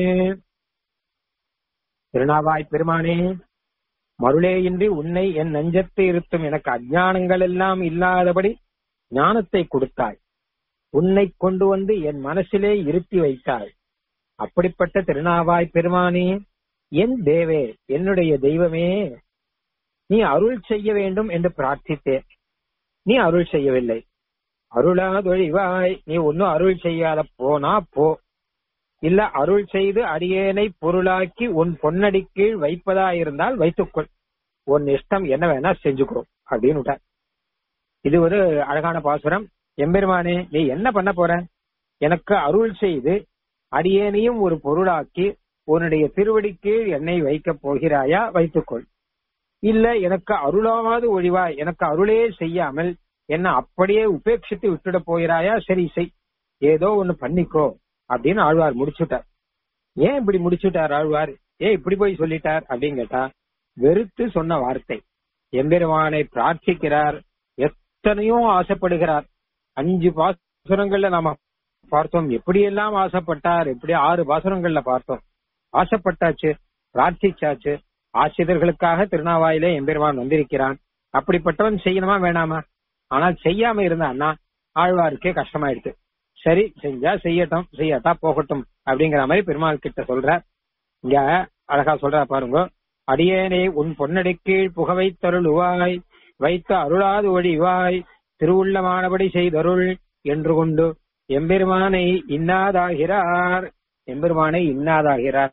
திருநாவாய் பெருமானே மருளே இன்றி உன்னை என் நெஞ்சத்து இருத்தும் எனக்கு அஜானங்கள் எல்லாம் இல்லாதபடி ஞானத்தை கொடுத்தாய் உன்னை கொண்டு வந்து என் மனசிலே இருத்தி வைத்தாய் அப்படிப்பட்ட திருநாவாய் பெருமானே என் தேவே என்னுடைய தெய்வமே நீ அருள் செய்ய வேண்டும் என்று பிரார்த்தித்தேன் நீ அருள் செய்யவில்லை அருளாதொழிவாய் நீ ஒன்னும் அருள் செய்யாத போனா போ இல்ல அருள் செய்து அடியேனை பொருளாக்கி உன் பொன்னடி கீழ் வைப்பதா இருந்தால் வைத்துக்கொள் உன் இஷ்டம் என்ன வேணா செஞ்சுக்கோ அப்படின்னு விட்டார் இது ஒரு அழகான பாசுரம் எம்பெருமானே நீ என்ன பண்ண போற எனக்கு அருள் செய்து அடியேனையும் ஒரு பொருளாக்கி உன்னுடைய திருவடி கீழ் என்னை வைக்கப் போகிறாயா வைத்துக்கொள் இல்ல எனக்கு அருளாவது ஒழிவாய் எனக்கு அருளே செய்யாமல் என்ன அப்படியே உபேட்சித்து விட்டுட போகிறாயா சரி செய் ஏதோ ஒண்ணு பண்ணிக்கோ அப்படின்னு ஆழ்வார் முடிச்சுட்டார் ஏன் இப்படி முடிச்சுட்டார் ஆழ்வார் ஏன் இப்படி போய் சொல்லிட்டார் அப்படின்னு கேட்டா வெறுத்து சொன்ன வார்த்தை எம்பெருமானை பிரார்த்திக்கிறார் எத்தனையோ ஆசைப்படுகிறார் அஞ்சு பாசுரங்கள்ல நாம பார்த்தோம் எப்படியெல்லாம் ஆசைப்பட்டார் எப்படி ஆறு பாசுரங்கள்ல பார்த்தோம் ஆசைப்பட்டாச்சு பிரார்த்திச்சாச்சு ஆசிரியர்களுக்காக திருநாவாயிலே எம்பெருமான் வந்திருக்கிறான் அப்படிப்பட்டவன் செய்யணுமா வேணாமா ஆனால் செய்யாம இருந்தான்னா ஆழ்வாருக்கே கஷ்டமாயிடுச்சு சரி செஞ்சா செய்யட்டும் செய்யட்டா போகட்டும் அப்படிங்கிற மாதிரி பெருமாள் கிட்ட சொல்ற இங்க அழகா சொல்ற பாருங்க அடியேனே உன் பொன்னடி கீழ் புகவை தருளுவாய் வைத்த அருளாது ஒழிவாய் திருவுள்ளமானபடி செய்தருள் என்று கொண்டு எம்பெருமானை இன்னாதாகிறார் எம்பெருமானை இன்னாதாகிறார்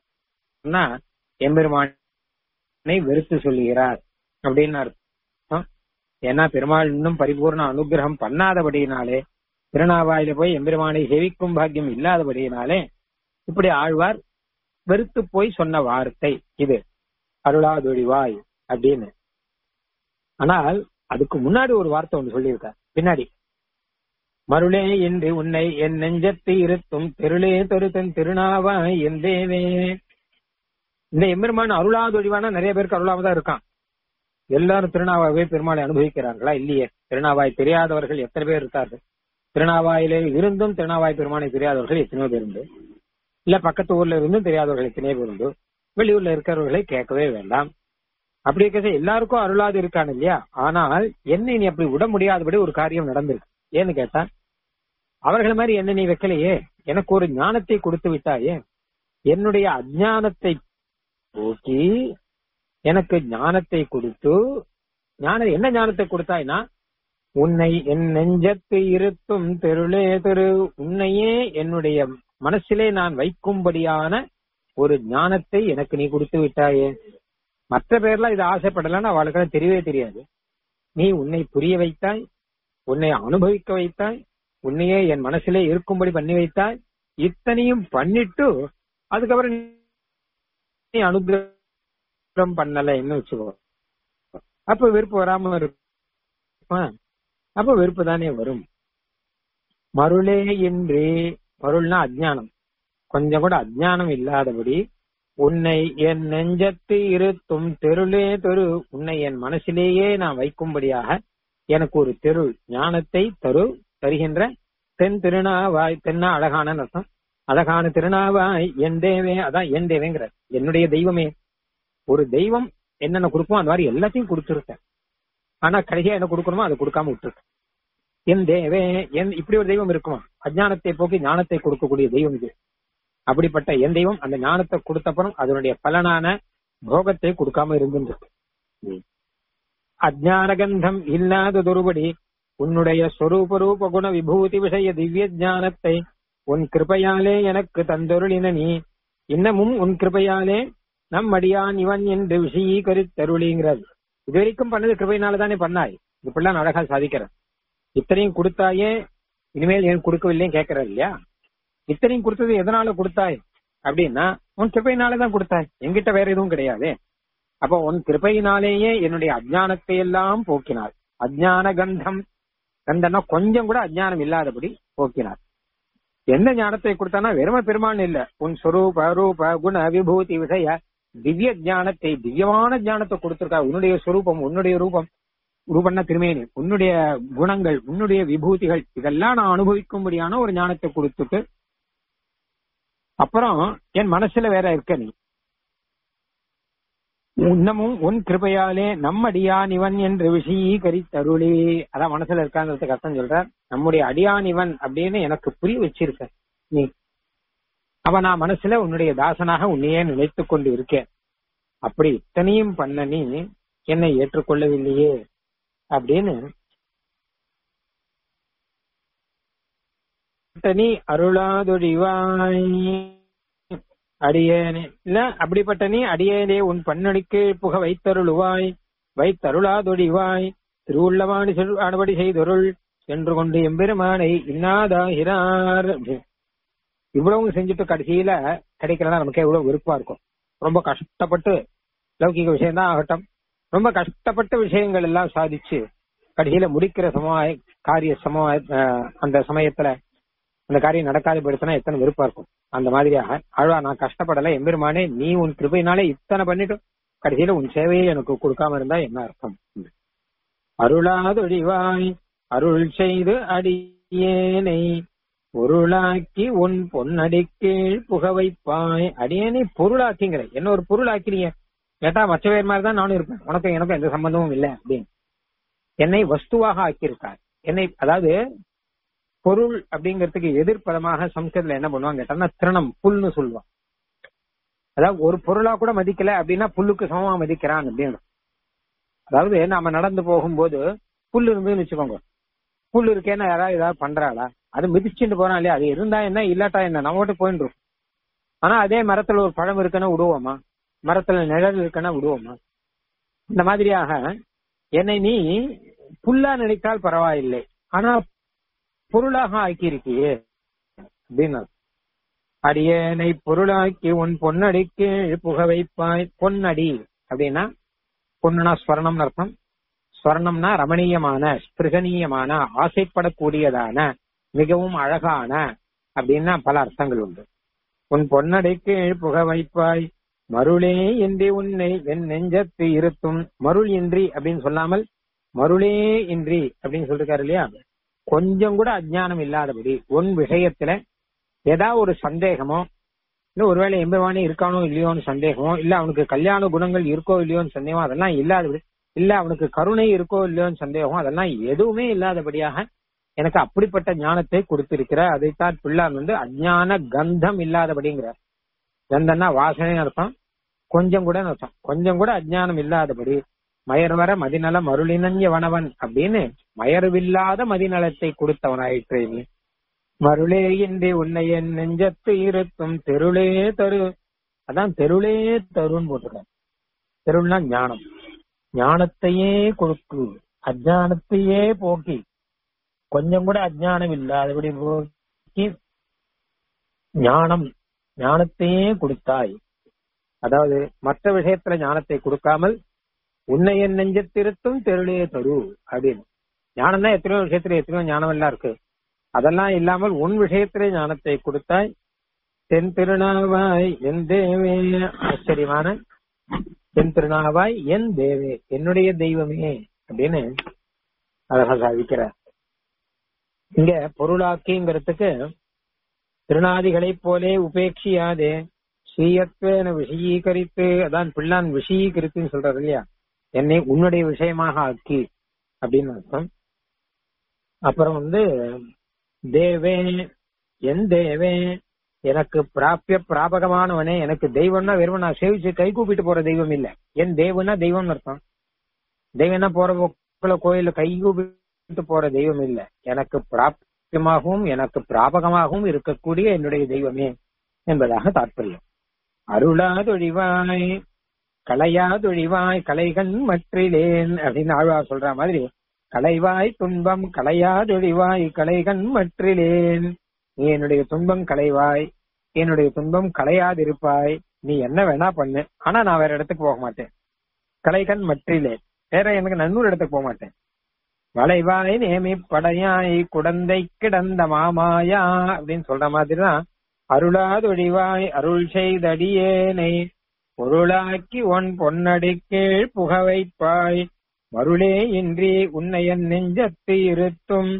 எம்பெருமானை வெறுத்து சொல்லுகிறார் அப்படின்னு அர்த்தம் ஏன்னா பெருமாள் இன்னும் பரிபூர்ண அனுகிரகம் பண்ணாதபடியினாலே திருநாவாயில போய் எம்பெருமானை சேவிக்கும் பாக்கியம் இல்லாதபடியினாலே இப்படி ஆழ்வார் வெறுத்து போய் சொன்ன வார்த்தை இது அருளாதொழிவாய் அப்படின்னு ஆனால் அதுக்கு முன்னாடி ஒரு வார்த்தை ஒன்று சொல்லியிருக்கார் பின்னாடி மருளே என்று உன்னை என் நெஞ்சத்து இருத்தும் தெருளே தொருத்தன் திருநாவாய் என் தேவே இந்த எம்பெருமான் அருளாதொழிவானா நிறைய பேருக்கு அருளாம தான் இருக்கான் எல்லாரும் திருநாவாவே பெருமாளை அனுபவிக்கிறாங்களா இல்லையே திருநாவாய் தெரியாதவர்கள் எத்தனை பேர் இருக்கார்கள் திருநாவாயிலே இருந்தும் திருநாவாய் பெருமானை தெரியாதவர்கள் எத்தனையோ பேர் உண்டு இல்ல பக்கத்து ஊர்ல இருந்தும் தெரியாதவர்கள் எத்தனையோ பேர் உண்டு வெளியூர்ல இருக்கிறவர்களை கேட்கவே வேண்டாம் அப்படி இருக்க எல்லாருக்கும் அருளாது இருக்கான் இல்லையா ஆனால் என்ன நீ அப்படி விட முடியாதபடி ஒரு காரியம் நடந்திருக்கு ஏன்னு கேட்டா அவர்கள் மாதிரி என்ன நீ வைக்கலையே எனக்கு ஒரு ஞானத்தை கொடுத்து விட்டாயே என்னுடைய அஜானத்தை போக்கி எனக்கு ஞானத்தை கொடுத்து ஞான என்ன ஞானத்தை கொடுத்தாய்னா உன்னை என் நெஞ்சத்து இருத்தும் தெருளே தெரு உன்னையே என்னுடைய மனசிலே நான் வைக்கும்படியான ஒரு ஞானத்தை எனக்கு நீ கொடுத்து விட்டாயே மற்ற பேர்லாம் இது ஆசைப்படலன்னு அவளுக்கு தெரியவே தெரியாது நீ உன்னை புரிய வைத்தாய் உன்னை அனுபவிக்க வைத்தாய் உன்னையே என் மனசிலே இருக்கும்படி பண்ணி வைத்தாய் இத்தனையும் பண்ணிட்டு அதுக்கப்புறம் நீ அனுகிரகம் பண்ணல என்ன வச்சுக்கோ அப்ப வெறுப்பு வராம இருப்பா அப்ப வெறுப்பு தானே வரும் மருளே இன்றி மருள்னா அஜ்ஞானம் கொஞ்சம் கூட அஜ்ஞானம் இல்லாதபடி உன்னை என் நெஞ்சத்து இருத்தும் தெருளே தெரு உன்னை என் மனசிலேயே நான் வைக்கும்படியாக எனக்கு ஒரு தெரு ஞானத்தை தரு தருகின்ற தென் திருநாவாய் தென்னா அழகான அர்த்தம் அழகான திருநாவாய் என் தேவே அதான் என் தேவேங்கிற என்னுடைய தெய்வமே ஒரு தெய்வம் என்னென்ன கொடுப்போம் அந்த மாதிரி எல்லாத்தையும் கொடுத்துருக்கேன் ஆனா கடைசியா என்ன கொடுக்கணுமோ அதை கொடுக்காம விட்டுருக்கேன் என் தேவே என் இப்படி ஒரு தெய்வம் இருக்குமா அஜானத்தை போக்கி ஞானத்தை கொடுக்கக்கூடிய தெய்வம் இது அப்படிப்பட்ட என் தெய்வம் அந்த ஞானத்தை கொடுத்தப்புறம் அதனுடைய பலனான போகத்தை கொடுக்காம இருந்துருக்கு அஜானகந்தம் இல்லாததொருபடி உன்னுடைய ஸ்வரூப ரூப குண விபூதி விஷய திவ்ய ஞானத்தை உன் கிருபையாலே எனக்கு தந்தொருளின நீ இன்னமும் உன் கிருபையாலே நம் அடியான் இவன் என்று விஷயீகரித்தருளிங்கிறது இது வரைக்கும் பண்ணது கிருபையினால தானே பண்ணாய் இப்படிலாம் அழகா சாதிக்கிற இத்தனையும் கொடுத்தாயே இனிமேல் ஏன் கொடுக்கவில்லைன்னு கேட்கற இல்லையா இத்தனையும் கொடுத்தது எதனால கொடுத்தாய் அப்படின்னா உன் கிருபையினாலதான் கொடுத்தாய் என்கிட்ட வேற எதுவும் கிடையாது அப்போ உன் கிருபையினாலேயே என்னுடைய அஜ்ஞானத்தை எல்லாம் போக்கினார் அஜ்ஞான கந்தம் கந்தம்னா கொஞ்சம் கூட அஜ்ஞானம் இல்லாதபடி போக்கினார் எந்த ஞானத்தை கொடுத்தானா வெறும பெருமான் இல்ல உன் ஸ்வரூப ரூப குண விபூதி விஷய திவ்ய ஞானத்தை திவ்யமான ஞானத்தை கொடுத்திருக்கா உன்னுடைய ஸ்வரூபம் உன்னுடைய ரூபம் ரூபம்னா திருமேனி உன்னுடைய குணங்கள் உன்னுடைய விபூதிகள் இதெல்லாம் நான் அனுபவிக்கும்படியான ஒரு ஞானத்தை கொடுத்துட்டு அப்புறம் என் மனசுல வேற இருக்க நீ இன்னமும் உன் கிருபையாலே நம்மடியான் இவன் என்று விஷயீகரித்தருளி அதான் மனசுல இருக்காங்கிறது கஷ்டம் சொல்ற நம்முடைய அடியான் இவன் அப்படின்னு எனக்கு புரிய வச்சிருக்க நீ அவ நான் மனசுல உன்னுடைய தாசனாக உன்னையே நினைத்துக் கொண்டு இருக்கேன் அப்படி இத்தனையும் பண்ண நீ என்னை ஏற்றுக்கொள்ளவில்லையே அப்படின்னு நீ அருளாதொழிவாய் அடியேனே இல்ல அப்படிப்பட்ட நீ அடியேனே உன் பண்ணடிக்கு புக வைத்தருளுவாய் வைத்தருளாதொழிவாய் திருவுள்ளவாணி அனுபடி செய்தொருள் சென்று கொண்டு எம்பெருமானை இன்னாதாகிறார் இவ்வளவு செஞ்சுட்டு கடைசியில கிடைக்கலன்னா நமக்கு எவ்வளவு விருப்பமா இருக்கும் ரொம்ப கஷ்டப்பட்டு லௌகிக விஷயம் தான் ஆகட்டும் ரொம்ப கஷ்டப்பட்ட விஷயங்கள் எல்லாம் சாதிச்சு கடைசியில முடிக்கிற சமவாய காரிய சமவாய அந்த சமயத்துல அந்த காரியம் நடக்காத போயிடுச்சுன்னா எத்தனை விருப்பம் இருக்கும் அந்த மாதிரியாக அழுவா நான் கஷ்டப்படல எம்பெருமானே நீ உன் கிருபையினாலே இத்தனை பண்ணிட்டு கடைசியில உன் சேவையை எனக்கு கொடுக்காம இருந்தா என்ன அர்த்தம் அருளாதொழிவாய் அருள் செய்து அடியேனை பொருளாக்கி உன் பொன்னடிக்கீழ் புக வைப்பாய் அடியேனை பொருளாக்கிங்கிற என்ன ஒரு பொருளாக்கிறீங்க கேட்டா மற்ற பேர் மாதிரி தான் நானும் இருப்பேன் உனக்கும் எனக்கும் எந்த சம்பந்தமும் இல்லை அப்படின்னு என்னை வஸ்துவாக ஆக்கியிருக்கார் என்னை அதாவது பொருள் அப்படிங்கிறதுக்கு எதிர்ப்பதமாக சம்ஸ்கிருதத்துல என்ன பண்ணுவாங்க கேட்டா திருணம் புல்னு சொல்லுவான் அதாவது ஒரு பொருளா கூட மதிக்கல அப்படின்னா புல்லுக்கு சமமா மதிக்கிறான் அப்படின்னு அதாவது நாம நடந்து போகும்போது புல் இருந்துன்னு வச்சுக்கோங்க புல் இருக்கேன்னா யாராவது ஏதாவது பண்றாளா அது மிதிச்சுட்டு போறான் இல்லையா அது இருந்தா என்ன இல்லாட்டா என்ன நம்ம மட்டும் போயிட்டு ஆனா அதே மரத்துல ஒரு பழம் இருக்குன்னா விடுவோமா மரத்துல நிழல் இருக்குன்னா விடுவோமா இந்த மாதிரியாக என்னை நீ புல்லா நினைத்தால் பரவாயில்லை ஆனா பொருளாக ஆக்கியிருக்கியே அப்படின்னு அடியேனை பொருளாக்கி உன் பொன்னடிக்கு புக வைப்பாய் பொன்னடி அப்படின்னா பொண்ணுனா ஸ்வர்ணம்னு அர்த்தம் ஸ்வர்ணம்னா ரமணீயமான ஸ்பிருகனீயமான ஆசைப்படக்கூடியதான மிகவும் அழகான அப்படின்னா பல அர்த்தங்கள் உண்டு உன் பொன்னடைக்கு புக வைப்பாய் மருளே இன்றி உன்னை என் நெஞ்சத்து இருத்தும் மருள் இன்றி அப்படின்னு சொல்லாமல் மருளே இன்றி அப்படின்னு சொல்லிருக்காரு இல்லையா கொஞ்சம் கூட அஜ்ஞானம் இல்லாதபடி உன் விஷயத்துல ஏதாவது ஒரு சந்தேகமோ இல்ல ஒருவேளை எம்பெருமானே இருக்கானோ இல்லையோன்னு சந்தேகமோ இல்ல அவனுக்கு கல்யாண குணங்கள் இருக்கோ இல்லையோன்னு சந்தேகம் அதெல்லாம் இல்லாதபடி இல்ல அவனுக்கு கருணை இருக்கோ இல்லையோன்னு சந்தேகம் அதெல்லாம் எதுவுமே இல்லாதபடியாக எனக்கு அப்படிப்பட்ட ஞானத்தை கொடுத்திருக்கிற அதைத்தான் பிள்ளார் வந்து அஜ்ஞான கந்தம் இல்லாதபடிங்கிற கந்தம்னா வாசனை அர்த்தம் கொஞ்சம் கூட அர்த்தம் கொஞ்சம் கூட அஜ்ஞானம் இல்லாதபடி மயர் வர மதிநல மருளினஞ்ச வனவன் அப்படின்னு மயர்வில்லாத மதிநலத்தை கொடுத்தவனாயிற்று நீ மருளே இன்றி உன்னை என் நெஞ்சத்து இருத்தும் தெருளே தரு அதான் தெருளே தருன்னு போட்டிருக்காங்க தெருள்னா ஞானம் ஞானத்தையே கொடுக்கு அஜானத்தையே போக்கி கொஞ்சம் கூட அஜ்ஞானம் இல்லாதபடி போக்கி ஞானம் ஞானத்தையே கொடுத்தாய் அதாவது மற்ற விஷயத்துல ஞானத்தை கொடுக்காமல் உன்னை என் நெஞ்சத்திருத்தும் தெருளே தரு அப்படின்னு ஞானம் தான் எத்தனையோ விஷயத்துல எத்தனையோ ஞானம் எல்லாம் இருக்கு அதெல்லாம் இல்லாமல் உன் விஷயத்திலே ஞானத்தை கொடுத்தாய் தென் திருநாவாய் என் தேவே ஆச்சரியமான தென் திருநாவாய் என் தேவே என்னுடைய தெய்வமே அப்படின்னு அழகா சாதிக்கிறார் இங்க பொருளாக்கிங்கிறதுக்கு திருநாதிகளைப் போலே உபேட்சியாதே ஸ்ரீயத்வேன விஷயீகரித்து அதான் பிள்ளான் விஷயீகரித்துன்னு சொல்றாரு இல்லையா என்னை உன்னுடைய விஷயமாக ஆக்கி அப்படின்னு அர்த்தம் அப்புறம் வந்து தேவே என் தேவே எனக்கு பிராபிய பிராபகமானவனே எனக்கு தெய்வம்னா வெறும் நான் சேவிச்சு கை கூப்பிட்டு போற தெய்வம் இல்ல என் தேவனா தெய்வம்னு அர்த்தம் தெய்வம்னா போற போக்குல கோயில்ல கைகூப்பிட்டு போற தெய்வம் இல்ல எனக்கு பிராப்தியமாகவும் எனக்கு பிராபகமாகவும் இருக்கக்கூடிய என்னுடைய தெய்வமே என்பதாக தாற்பயம் அருளாதொழிவாய் கலையாதொழிவாய் கலைகண் மற்றிலேன் அப்படின்னு ஆழ்வார் சொல்ற மாதிரி கலைவாய் துன்பம் கலையாதொழிவாய் கலைகண் மற்றிலேன் நீ என்னுடைய துன்பம் கலைவாய் என்னுடைய துன்பம் கலையாதிருப்பாய் நீ என்ன வேணா பண்ணு ஆனா நான் வேற இடத்துக்கு போக மாட்டேன் கலைகண் மற்றிலே வேற எனக்கு நன்னூறு இடத்துக்கு போக மாட்டேன் வளைவாய் நேமி படையாய் குடந்தை கிடந்த மாமாயா அப்படின்னு சொல்ற மாதிரிதான் அருளாதொழிவாய் அருள் செய்தடியேனை பொருளாக்கி ஒன் பொன்னடி கீழ் புக வைப்பாய் மருளே இன்றி உன்னையன் நெஞ்சத்து இருத்தும்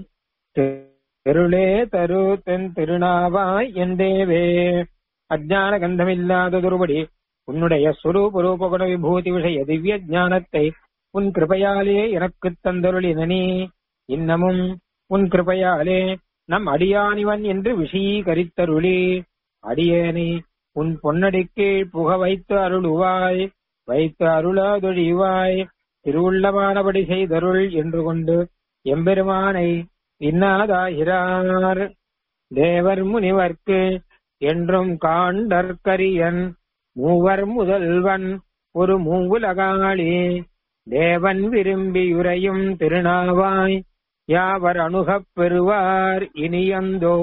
தெருளே தரு தென் திருநாவாய் என்றேவே அஜான கந்தமில்லாததொருபடி உன்னுடைய சுரூப ரூபகுண விபூதி விஷய திவ்ய ஞானத்தை உன் கிருபையாலே எனக்கு தந்தருளினனி இன்னமும் உன் கிருபையாலே நம் அடியானிவன் என்று விஷயீகரித்தருளி அடியேனை உன் பொன்னடிக்கு புக வைத்து அருளுவாய் வைத்து அருளாதொழிவாய் திருவுள்ளமானபடி செய்தருள் என்று கொண்டு எம்பெருமானை இன்னாதாகிறார் தேவர் முனிவர்க்கு என்றும் காண்டற்கரியன் மூவர் முதல்வன் ஒரு மூவுலகாளி தேவன் விரும்பியுரையும் திருநாவாய் யாவர் அணுகப் பெறுவார் இனியந்தோ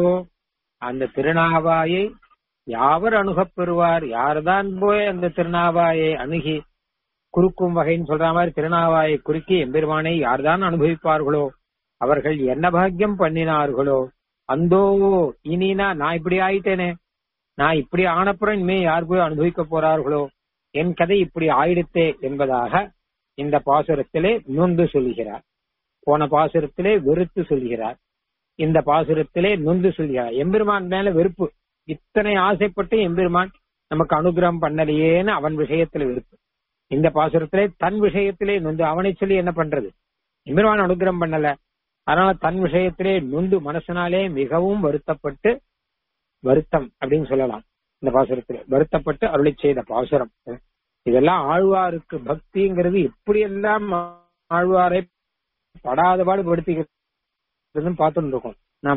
அந்த திருநாவாயை யாவர் அணுகப் பெறுவார் யார்தான் போய் அந்த திருநாவாயை அணுகி குறுக்கும் வகைன்னு சொல்ற மாதிரி திருநாவாயை குறுக்கி எம்பெருமானை யார்தான் அனுபவிப்பார்களோ அவர்கள் என்ன பாக்கியம் பண்ணினார்களோ அந்தோ இனினா நான் இப்படி ஆயிட்டேனே நான் இப்படி ஆனப்புறம் இனிமே யார் போய் அனுபவிக்க போறார்களோ என் கதை இப்படி ஆயிடுத்தே என்பதாக இந்த பாசுரத்திலே நொந்து சொல்கிறார் போன பாசுரத்திலே வெறுத்து சொல்கிறார் இந்த பாசுரத்திலே நொந்து சொல்கிறார் எம்பெருமான் மேல வெறுப்பு இத்தனை ஆசைப்பட்டு எம்பெருமான் நமக்கு அனுகிரகம் பண்ணலையேன்னு அவன் விஷயத்துல வெறுப்பு இந்த பாசுரத்திலே தன் விஷயத்திலே நொந்து அவனை சொல்லி என்ன பண்றது எம்பெருமான் அனுகிரகம் பண்ணல அதனால தன் விஷயத்திலே நொந்து மனசனாலே மிகவும் வருத்தப்பட்டு வருத்தம் அப்படின்னு சொல்லலாம் இந்த பாசுரத்திலே வருத்தப்பட்டு அருளி செய்த பாசுரம் இதெல்லாம் ஆழ்வாருக்கு பக்திங்கிறது எப்படியெல்லாம் ஆழ்வாரை படாத பாடு படுத்திக்கிறதுன்னு பார்த்துட்டு இருக்கோம் நாம்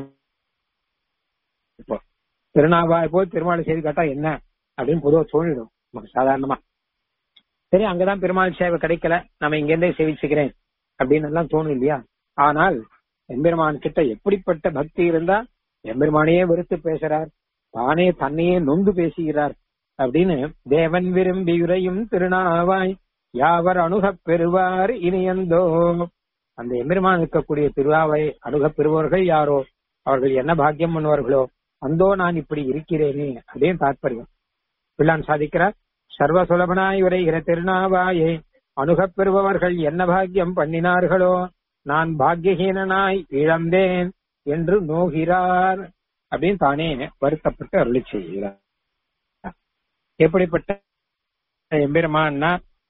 இப்போ திருநாவாய் போய் பெருமாள் செய்தி கேட்டா என்ன அப்படின்னு பொதுவாக தோணிடும் நமக்கு சாதாரணமா சரி அங்கதான் பெருமாள் சேவை கிடைக்கல நம்ம இங்க இருந்தே சேவிச்சுக்கிறேன் அப்படின்னு எல்லாம் தோணும் இல்லையா ஆனால் எம்பெருமான் கிட்ட எப்படிப்பட்ட பக்தி இருந்தா எம்பெருமானையே வெறுத்து பேசுறார் தானே தன்னையே நொந்து பேசுகிறார் அப்படின்னு தேவன் விரும்பி உரையும் திருநாவாய் யாவர் அணுகப் பெறுவார் இனியந்தோ அந்த எம்பெருமான் இருக்கக்கூடிய திருவாவை அணுகப் பெறுபவர்கள் யாரோ அவர்கள் என்ன பாக்கியம் பண்ணுவார்களோ அந்தோ நான் இப்படி இருக்கிறேனே அப்படின்னு தாற்பயம் பிள்ளான் சாதிக்கிறார் சர்வ சுலபனாய் உரைகிற திருநாவாயை அணுகப் பெறுபவர்கள் என்ன பாக்கியம் பண்ணினார்களோ நான் பாக்கியஹீனனாய் இழந்தேன் என்று நோகிறார் அப்படின்னு தானே வருத்தப்பட்டு அருளி செய்கிறார் எப்படிப்பட்ட எம்பெருமான்னா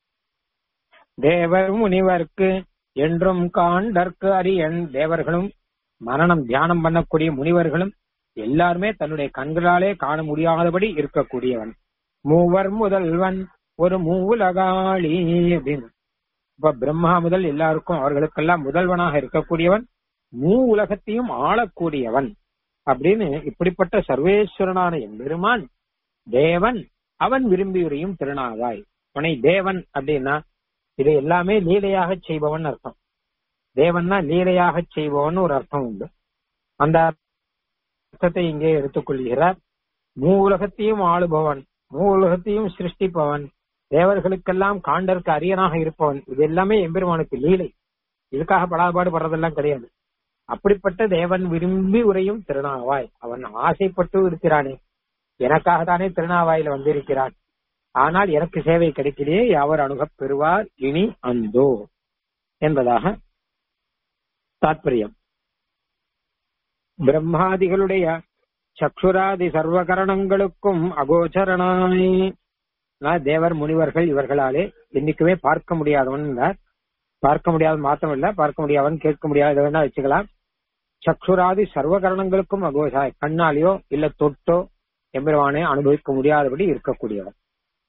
தேவர் முனிவர்க்கு என்றும் காண்டற்கு அரியன் தேவர்களும் மரணம் தியானம் பண்ணக்கூடிய முனிவர்களும் எல்லாருமே தன்னுடைய கண்களாலே காண முடியாதபடி இருக்கக்கூடியவன் மூவர் முதல்வன் ஒரு மூவுலகாளி அப்படின்னு இப்ப பிரம்மா முதல் எல்லாருக்கும் அவர்களுக்கெல்லாம் முதல்வனாக இருக்கக்கூடியவன் மூ உலகத்தையும் ஆளக்கூடியவன் அப்படின்னு இப்படிப்பட்ட சர்வேஸ்வரனான எம்பெருமான் தேவன் அவன் விரும்பியுரையும் திருநாவாய் உனை தேவன் அப்படின்னா இது எல்லாமே லீலையாக செய்பவன் அர்த்தம் தேவன்னா லீலையாக செய்பவன் ஒரு அர்த்தம் உண்டு அந்த அர்த்தத்தை இங்கே எடுத்துக்கொள்கிறார் மூ உலகத்தையும் ஆளுபவன் மூ உலகத்தையும் சிருஷ்டிப்பவன் தேவர்களுக்கெல்லாம் காண்டற்கு அரியனாக இருப்பவன் இது எல்லாமே எம்பெருமானுக்கு லீலை இதுக்காக படாபாடு படுறதெல்லாம் கிடையாது அப்படிப்பட்ட தேவன் விரும்பி உரையும் திருநாவாய் அவன் ஆசைப்பட்டு இருக்கிறானே எனக்காக தானே திருநாவாயில வந்திருக்கிறான் ஆனால் எனக்கு சேவை கிடைக்கலையே யாவர் அணுகப் பெறுவார் இனி அந்தோ என்பதாக தாற்பயம் பிரம்மாதிகளுடைய சக்ஷுராதி சர்வகரணங்களுக்கும் அகோச்சரணாய் தேவர் முனிவர்கள் இவர்களாலே என்னைக்குமே பார்க்க முடியாதவன் பார்க்க முடியாத மாத்திரம் இல்ல பார்க்க முடியாதவன் கேட்க முடியாத வேணா வச்சுக்கலாம் சக்ஷுராதி சர்வகரணங்களுக்கும் அகோசாய் கண்ணாலேயோ இல்ல தொட்டோ எம்பெருமானே அனுபவிக்க முடியாதபடி இருக்கக்கூடியவன்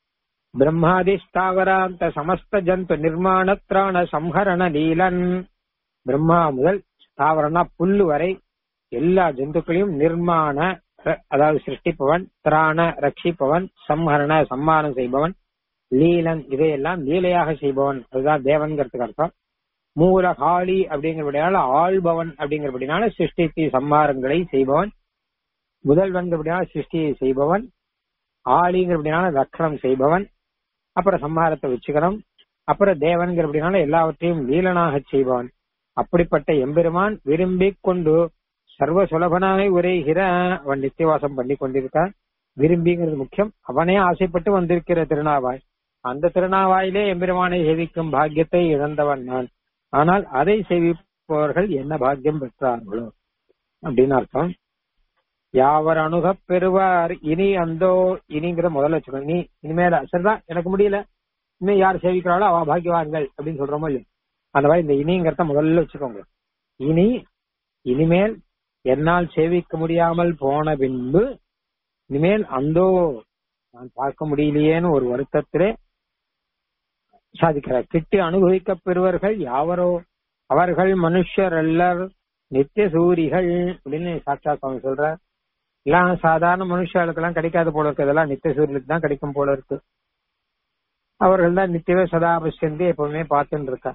பிரம்மாதிஸ்தாவராந்த சமஸ்த ஜந்து நிர்மாணத்ராண சம்ஹரண லீலன் பிரம்மா முதல் ஸ்தாவரனா புல்லு வரை எல்லா ஜந்துக்களையும் நிர்மாண ர- அதாவது சிருஷ்டிப்பவன் திராண ரட்சிப்பவன் சம்ஹரண சம்மானம் செய்பவன் லீலன் இதையெல்லாம் லீலையாக செய்பவன் அதுதான் தேவன்கிறதுக்கு அர்த்தம் மூலகாளி அப்படிங்கிறபடினால ஆள்பவன் அப்படிங்கிறபடினால சிருஷ்டிக்கு சம்மாரங்களை செய்பவன் முதல்வன்கிறபடினால சிருஷ்டியை செய்பவன் ஆளிங்கிறபடினால ரக்ஷணம் செய்பவன் அப்புறம் சம்ஹாரத்தை வச்சுக்கணும் அப்புறம் தேவன்கிறபடினால எல்லாவற்றையும் லீலனாக செய்பவன் அப்படிப்பட்ட எம்பெருமான் விரும்பிக் கொண்டு சர்வ சுலபனாய் உரைகிற அவன் நித்தியவாசம் பண்ணி கொண்டிருக்கான் விரும்பிங்கிறது முக்கியம் அவனே ஆசைப்பட்டு வந்திருக்கிற திருநாவாய் அந்த திருநாவாயிலே எம்பெருமானை சேவிக்கும் பாக்கியத்தை இழந்தவன் நான் ஆனால் அதை சேவிப்பவர்கள் என்ன பாக்கியம் பெற்றார்களோ அப்படின்னு அர்த்தம் யாவர் அணுகப் பெறுவார் இனி அந்தோ இனிங்கிற முதல்ல வச்சுக்கணும் இனி இனிமேல சரிதான் எனக்கு முடியல இனிமே யார் சேவிக்கிறாளோ அவ பாக்கியவான்கள் அப்படின்னு சொல்றோமோ இல்லையோ அந்த மாதிரி இந்த இனிங்கிறத முதல்ல வச்சுக்கோங்க இனி இனிமேல் என்னால் சேவிக்க முடியாமல் போன பின்பு இனிமேல் அந்தோ நான் பார்க்க முடியலையேன்னு ஒரு வருத்தத்திலே சாதிக்கிறார் கிட்டு அனுபவிக்கப் பெறுவர்கள் யாவரோ அவர்கள் மனுஷர் அல்லர் நித்திய சூரிகள் அப்படின்னு சாட்சா சுவாமி சொல்றார் எல்லாம் சாதாரண மனுஷர்களுக்கெல்லாம் கிடைக்காத போல இருக்கு இதெல்லாம் நித்திய சூரியனுக்கு தான் கிடைக்கும் போல இருக்கு அவர்கள் தான் நித்தியவே சதா பசியந்தி எப்பவுமே பார்த்துட்டு இருக்கா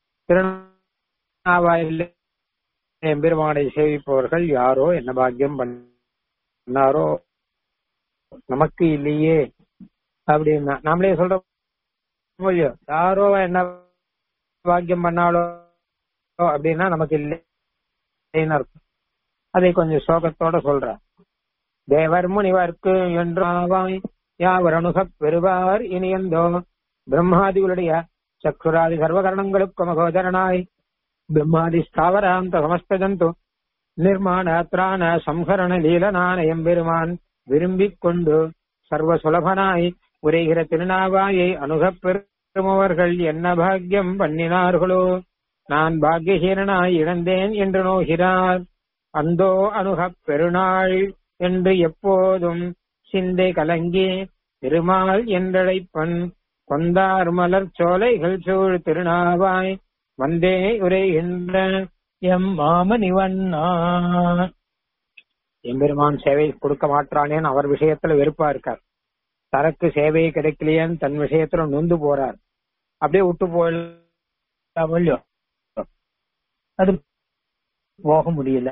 திருநாவாயில் எம்பெருமானை சேவிப்பவர்கள் யாரோ என்ன பாக்கியம் பண்ணாரோ நமக்கு இல்லையே அப்படின்னா நாமளே சொல்றோம் இல்லையோ யாரோ என்ன பாக்கியம் பண்ணாலோ அப்படின்னா நமக்கு இல்லைன்னு அர்த்தம் அதை கொஞ்சம் சோகத்தோட சொல்ற தேவர் முனிவர்க்கு என்றாவாய் யாவர் அணுகப் பெறுவார் இனியந்தோ பிரம்மாதிகளுடைய சக்ஷுராதி சர்வகரணங்களுக்கு மகோதரனாய் பிரம்மாதி ஸ்தாவராந்த சமஸ்த ஜந்து நிர்மாண திராண சம்ஹரண லீலனான எம்பெருமான் விரும்பிக் கொண்டு சர்வ சுலபனாய் உரைகிற திருநாவாயை அணுகப் பெறுமவர்கள் என்ன பாக்கியம் பண்ணினார்களோ நான் பாக்கியஹீனனாய் இழந்தேன் என்று நோகிறார் அந்தோ அணுகப் பெருநாள் என்று எப்போதும் சிந்தை கலங்கி திருமால் என்றழைப்பன் கொந்தார் மலர் சோலைகள் சூழ் திருநாவாய் வந்தே உரைகின்ற எம் மாமனிவண்ணா எம்பெருமான் சேவை கொடுக்க மாட்டானேன்னு அவர் விஷயத்துல வெறுப்பா இருக்கார் தனக்கு சேவை கிடைக்கலையேன்னு தன் விஷயத்துல நொந்து போறார் அப்படியே விட்டு போயிடலாம் இல்லையோ அது போக முடியல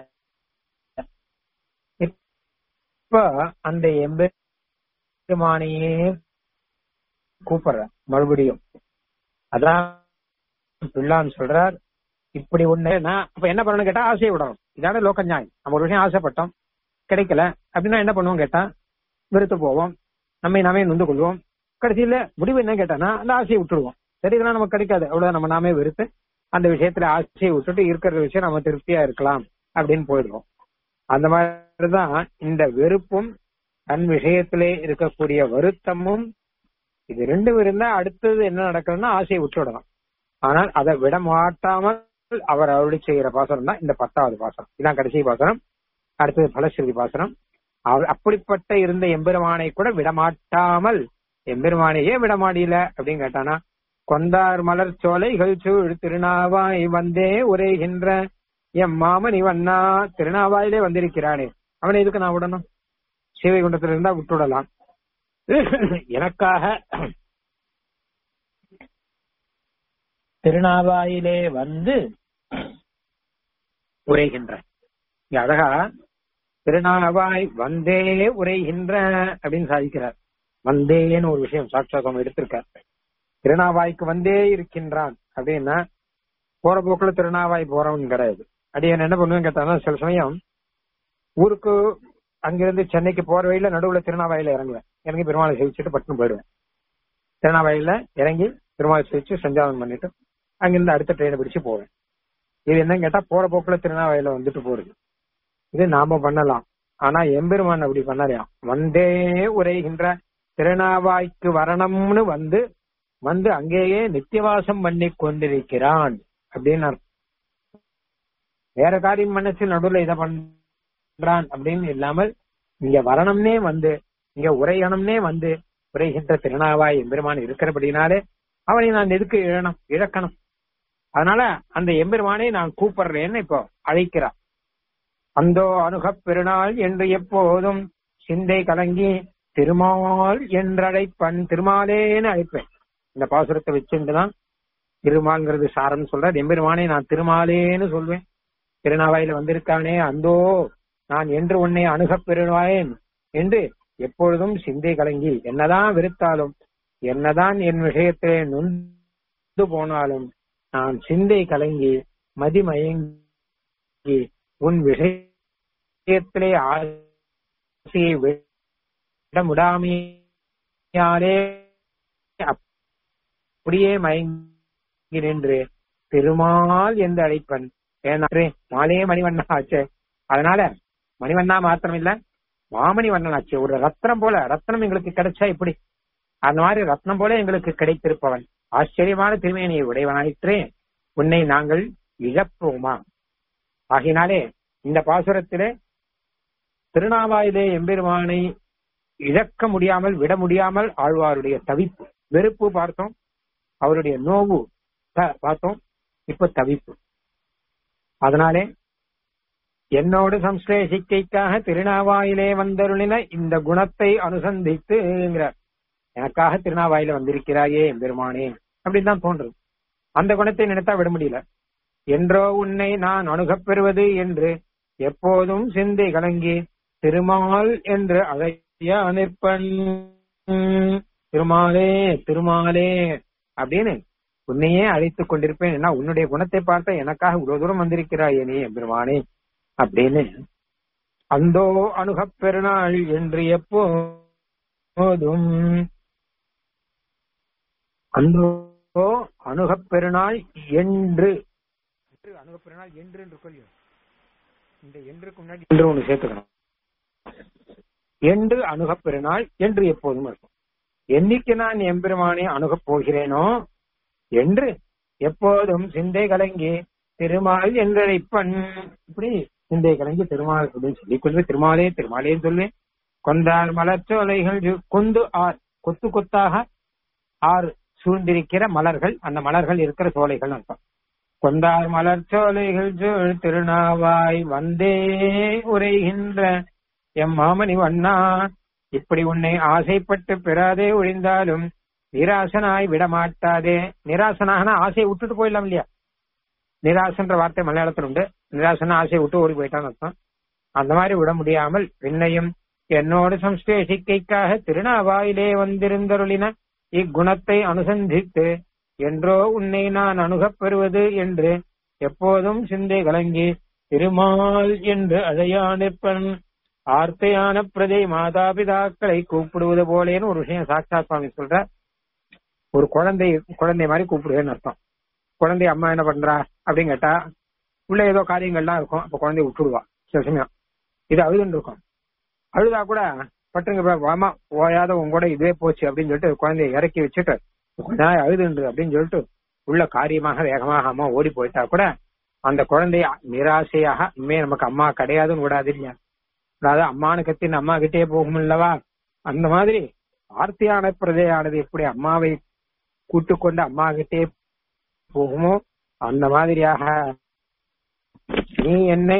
இப்ப அந்த எம்பெருமானையே கூப்பிடுற மறுபடியும் அதான் பிள்ளான் சொல்றார் இப்படி ஒண்ணு நான் அப்ப என்ன பண்ணணும் கேட்டா ஆசையை விடணும் இதான லோக நியாயம் நம்ம ஒரு விஷயம் ஆசைப்பட்டோம் கிடைக்கல அப்படின்னா என்ன பண்ணுவோம் கேட்டா வெறுத்து போவோம் நம்மை நாமே நொந்து கொள்வோம் கடைசியில முடிவு என்ன கேட்டானா அந்த ஆசையை விட்டுடுவோம் சரி இதெல்லாம் நமக்கு கிடைக்காது அவ்வளவு நம்ம நாமே வெறுத்து அந்த விஷயத்துல ஆசையை விட்டுட்டு இருக்கிற விஷயம் நம்ம திருப்தியா இருக்கலாம் அப்படின்னு போயிடுவோம் அந்த மாதிரிதான் இந்த வெறுப்பும் தன் விஷயத்திலே இருக்கக்கூடிய வருத்தமும் இது ரெண்டும் இருந்தா அடுத்தது என்ன நடக்குதுன்னா ஆசையை விட்டுவிடலாம் ஆனால் அதை விட மாட்டாமல் அவர் அருளி செய்கிற பாசனம் தான் இந்த பத்தாவது பாசனம் இதான் கடைசி பாசனம் அடுத்தது பலஸ்ருதி பாசனம் அவர் அப்படிப்பட்ட இருந்த எம்பெருமானை கூட விடமாட்டாமல் எம்பெருமானையே விடமாடியில அப்படின்னு கேட்டானா கொண்டார் மலர் சோலைகள் சூழ் திருநாவாய் வந்தே உரைகின்ற எம் மாமன் இவன்னா திருநாவாயிலே வந்திருக்கிறானே அவனை எதுக்கு நான் விடணும் சிவை குண்டத்துல இருந்தா விட்டுவிடலாம் எனக்காக திருநாவாயிலே வந்து உரைகின்ற இங்க அழகா திருநாவாய் வந்தே உரைகின்ற அப்படின்னு சாதிக்கிறார் வந்தேன்னு ஒரு விஷயம் சாட்சாகம் எடுத்திருக்கார் திருநாவாய்க்கு வந்தே இருக்கின்றான் அப்படின்னா போற போக்குல திருநாவாய் போறவன் கிடையாது அடியன் என்ன பண்ணுவேன் கேட்டானா சில சமயம் ஊருக்கு அங்கிருந்து சென்னைக்கு போற வழியில நடுவுல திருநாவாயில இறங்குவேன் இறங்கி பெருமாளை சேவிச்சுட்டு பட்டுன்னு போயிடுவேன் திருநாவாயில இறங்கி பெருமாளை சேவிச்சு சஞ்சாரம் பண்ணிட்டு அங்கிருந்து அடுத்த ட்ரெயினை பிடிச்சு போவேன் இது என்னன்னு கேட்டா போற போக்குல திருநாவாயில வந்துட்டு போறது இது நாம பண்ணலாம் ஆனா எம்பெருமான் அப்படி பண்ணலையாம் வந்தே உரைகின்ற திருநாவாய்க்கு வரணும்னு வந்து வந்து அங்கேயே நித்தியவாசம் பண்ணி கொண்டிருக்கிறான் அப்படின்னு அர்த்தம். வேற காரியம் மனசு நடுவுல இதை பண்றான் அப்படின்னு இல்லாமல் இங்க வரணும்னே வந்து இங்க உரையணும்னே வந்து உரைகின்ற திருநாவாய் எம்பெருமான் இருக்கிறபடினாலே அவனை நான் எதுக்கு இழணும் இழக்கணும் அதனால அந்த எம்பெருமானை நான் கூப்பிடுறேன்னு இப்போ அழைக்கிறார் அந்தோ அணுகப் பெருநாள் என்று எப்போதும் சிந்தை கலங்கி திருமால் என்றழைப்பன் திருமாலேன்னு அழைப்பேன் இந்த பாசுரத்தை வச்சுட்டுதான் திருமால்ங்கிறது சாரம் சொல்ற எம்பெருமானை நான் திருமாலேன்னு சொல்வேன் திருநாவாயில வந்திருக்கானே அந்தோ நான் என்று உன்னை அணுகப் பெறுவாயேன் என்று எப்பொழுதும் சிந்தை கலங்கி என்னதான் வெறுத்தாலும் என்னதான் என் விஷயத்திலே நொந்து போனாலும் நான் சிந்தை கலங்கி மதிமயங்கி உன் விஷயத்திலே ஆசையை விட முடாமையாலே அப்படியே மயங்கி நின்று திருமால் என்று அழைப்பன் ஏன்னாரே மாலே மணிவண்ணா ஆச்சே அதனால மணிவண்ணா மாத்திரம் இல்ல மாமணி வண்ணன் ஆச்சு ஒரு ரத்னம் போல ரத்னம் எங்களுக்கு கிடைச்சா இப்படி அந்த மாதிரி ரத்னம் போல எங்களுக்கு கிடைத்திருப்பவன் ஆச்சரியமான திருமேனியை உடையவனாயிற்றே உன்னை நாங்கள் இழப்போமா ஆகினாலே இந்த பாசுரத்திலே திருநாவாயிலே எம்பெருமானை இழக்க முடியாமல் விட முடியாமல் ஆழ்வாருடைய தவிப்பு வெறுப்பு பார்த்தோம் அவருடைய நோவு பார்த்தோம் இப்ப தவிப்பு அதனாலே என்னோடு சம்ஸ்லேஷிக்கைக்காக திருநாவாயிலே வந்தருளின இந்த குணத்தை அனுசந்தித்துங்கிறார் எனக்காக திருநாவாயில வந்திருக்கிறாயே எம்பெருமானே அப்படின்னு தான் தோன்றுது அந்த குணத்தை நினைத்தா விட முடியல என்றோ உன்னை நான் அணுகப் பெறுவது என்று எப்போதும் சிந்தை கலங்கி திருமால் என்று அழைய நிற்பன் திருமாலே திருமாலே அப்படின்னு உன்னையே அழைத்துக் கொண்டிருப்பேன் என்ன உன்னுடைய குணத்தை பார்த்த எனக்காக இவ்வளவு தூரம் வந்திருக்கிறாயே நீ எம்பெருமானே அப்படின்னு அந்தோ அணுகப் பெருநாள் என்று எப்போதும் அந்தோ அணுகப் பெருநாள் என்று அணுகப் பெருநாள் என்று என்று கொள்ளும் இந்த என்றுக்கு முன்னாடி என்று ஒண்ணு சேர்த்துக்கணும் என்று அணுகப் பெருநாள் என்று எப்போதும் இருக்கும் என்னைக்கு நான் எம்பெருமானை அணுகப் போகிறேனோ என்று எப்போதும் சிந்தை கலங்கி திருமால் என்றழைப்பன் இப்படி சிந்தை கலங்கி திருமால் அப்படின்னு சொல்லிக் கொள்வேன் திருமாலே திருமாலேன்னு சொல்வேன் கொந்தார் மலர்ச்சோலைகள் கொந்து ஆர் கொத்து கொத்தாக ஆறு சூழ்ந்திருக்கிற மலர்கள் அந்த மலர்கள் இருக்கிற சோலைகள் அர்த்தம் கொந்தார் மலர் சோலைகள் சூழ் திருநாவாய் வந்தே உரைகின்ற எம் மாமணி வண்ணா இப்படி உன்னை ஆசைப்பட்டு பெறாதே ஒழிந்தாலும் நிராசனாய் விடமாட்டாதே நிராசனாகனா ஆசையை விட்டுட்டு போயிடலாம் இல்லையா நிராசன்ற வார்த்தை மலையாளத்தில் உண்டு நிராசன ஆசையை விட்டு ஓடி போயிட்டான்னு அர்த்தம் அந்த மாதிரி விட முடியாமல் பின்னையும் என்னோடு சம்ஸ்லேஷிக்கைக்காக திருநாவாயிலே வந்திருந்தருளின இக்குணத்தை அனுசந்தித்து என்றோ உன்னை நான் அணுகப் பெறுவது என்று எப்போதும் சிந்தை கலங்கி திருமால் என்று அழையா நிற்பன் ஆர்த்தையான பிரதை மாதாபிதாக்களை கூப்பிடுவது போலேன்னு ஒரு விஷயம் சாட்சா சுவாமி சொல்ற ஒரு குழந்தை குழந்தை மாதிரி கூப்பிடுவேன்னு அர்த்தம் குழந்தை அம்மா என்ன பண்றா அப்படின்னு கேட்டா உள்ள ஏதோ காரியங்கள்லாம் இருக்கும் அப்ப குழந்தைய விட்டுடுவா சில சமயம் இது அழுதுன்னு இருக்கும் அழுதா கூட பட்டுங்க வாமா ஓயாத உங்க கூட இதே போச்சு அப்படின்னு சொல்லிட்டு குழந்தைய இறக்கி வச்சுட்டு கொஞ்ச நாள் அழுதுன்று அப்படின்னு சொல்லிட்டு உள்ள காரியமாக வேகமாக அம்மா ஓடி போயிட்டா கூட அந்த குழந்தைய நிராசையாக இனிமே நமக்கு அம்மா கிடையாதுன்னு விடாது இல்லையா அதாவது அம்மானு கத்தின் அம்மா கிட்டே போகும் இல்லவா அந்த மாதிரி ஆர்த்தியான பிரதையானது எப்படி அம்மாவை கூட்டு கொண்டு அம்மா கிட்டே போகுமோ அந்த மாதிரியாக நீ என்னை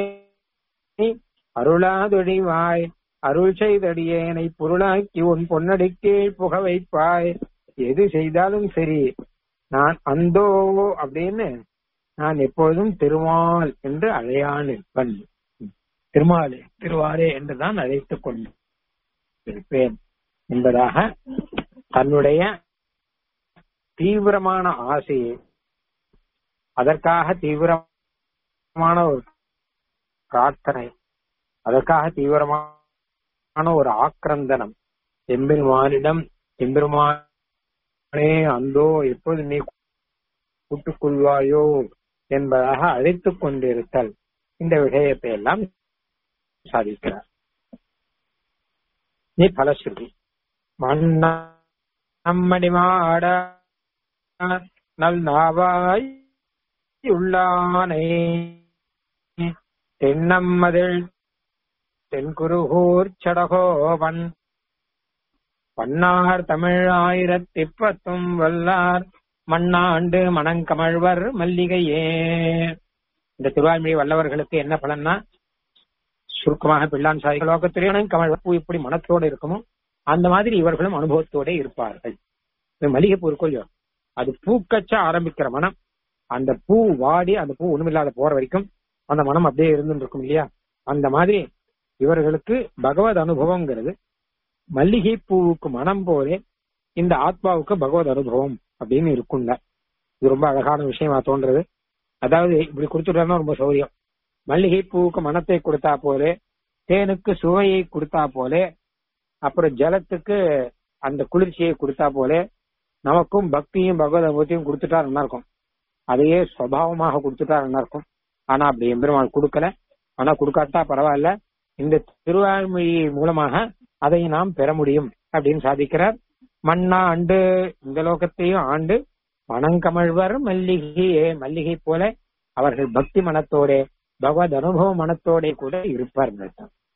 அருளாதொழிவாய் அருள் செய்தடியேனை பொருளாக்கி உன் பொன்னடிக்கே புக வைப்பாய் எது செய்தாலும் சரி நான் அந்தோ அப்படின்னு நான் எப்பொழுதும் திருமால் என்று அழையான் இருப்பன் திருமாலே திருவாரே என்றுதான் அழைத்துக் கொண்டு இருப்பேன் என்பதாக தன்னுடைய தீவிரமான ஆசையை அதற்காக தீவிரமான ஒரு பிரார்த்தனை அதற்காக தீவிரமான ஒரு ஆக்கிரந்தனம் எம்பெருமானிடம் எம்பெருமானே அந்தோ எப்போது நீ கூட்டுக் கொள்வாயோ என்பதாக அழைத்துக் கொண்டிருத்தல் இந்த விஷயத்தை எல்லாம் சாதிக்கிறார் நீ பலஸ்ருதி மண்ணம்மடி மாட நல் நாவாய் உள்ளானை தென்னம்மதில் தென்குருகூர் சடகோவன் பன்னார் தமிழ் ஆயிரத்தி பத்தும் வல்லார் மண்ணாண்டு மணங்கமழ்வர் மல்லிகையே இந்த திருவாய்மொழி வல்லவர்களுக்கு என்ன பலன்னா சுருக்கமாக பிள்ளான் சாதிகள் லோகத்திலே கமழ்வர் பூ இப்படி மனத்தோடு இருக்குமோ அந்த மாதிரி இவர்களும் அனுபவத்தோட இருப்பார்கள் இந்த மல்லிகைப்பூ இருக்கும் இல்லையோ அது பூக்கச்ச ஆரம்பிக்கிற மனம் அந்த பூ வாடி அந்த பூ ஒண்ணுமில்லாத போற வரைக்கும் அந்த மனம் அப்படியே இருந்துட்டு இருக்கும் இல்லையா அந்த மாதிரி இவர்களுக்கு பகவத் அனுபவங்கிறது மல்லிகை பூவுக்கு மனம் போலே இந்த ஆத்மாவுக்கு பகவத் அனுபவம் அப்படின்னு இருக்கும்ல இது ரொம்ப அழகான விஷயமா தோன்றது அதாவது இப்படி கொடுத்துட்டோம்னா ரொம்ப சௌரியம் மல்லிகை பூவுக்கு மனத்தை கொடுத்தா போலே தேனுக்கு சுவையை கொடுத்தா போலே அப்புறம் ஜலத்துக்கு அந்த குளிர்ச்சியை கொடுத்தா போலே நமக்கும் பக்தியும் பகவத் அனுபவத்தையும் கொடுத்துட்டா நல்லா இருக்கும் அதையே சுவாவமாக கொடுத்துட்டா நல்லா இருக்கும் ஆனா அப்படி எம்பெருமாள் கொடுக்கல ஆனா கொடுக்காட்டா பரவாயில்ல இந்த திருவாய்மொழி மூலமாக அதை நாம் பெற முடியும் அப்படின்னு சாதிக்கிறார் மண்ணா ஆண்டு இந்த லோகத்தையும் ஆண்டு மணங்கமழ்வர் மல்லிகையே மல்லிகை போல அவர்கள் பக்தி மனத்தோட பகவத் அனுபவ மனத்தோட கூட இருப்பார்கள்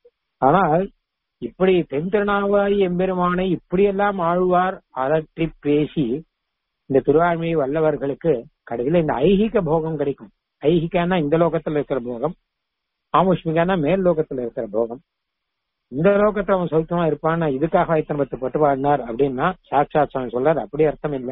ஆனால் இப்படி தென் திருநாவாய் எம்பெருமானை இப்படியெல்லாம் ஆழ்வார் அதற்றி பேசி இந்த திருவாழ்மை வல்லவர்களுக்கு கடைசியில இந்த ஐகிக போகம் கிடைக்கும் ஐகிகானா இந்த லோகத்துல இருக்கிற போகம் ஆமுஷ்மிகானா மேல் லோகத்துல இருக்கிற போகம் இந்த லோகத்துல அவன் சௌக்கியமா இருப்பான்னா இதுக்காக இத்தனை பத்து பட்டு வாழ்ந்தார் அப்படின்னா சாட்சாத் சுவாமி சொல்றாரு அப்படி அர்த்தம் இல்ல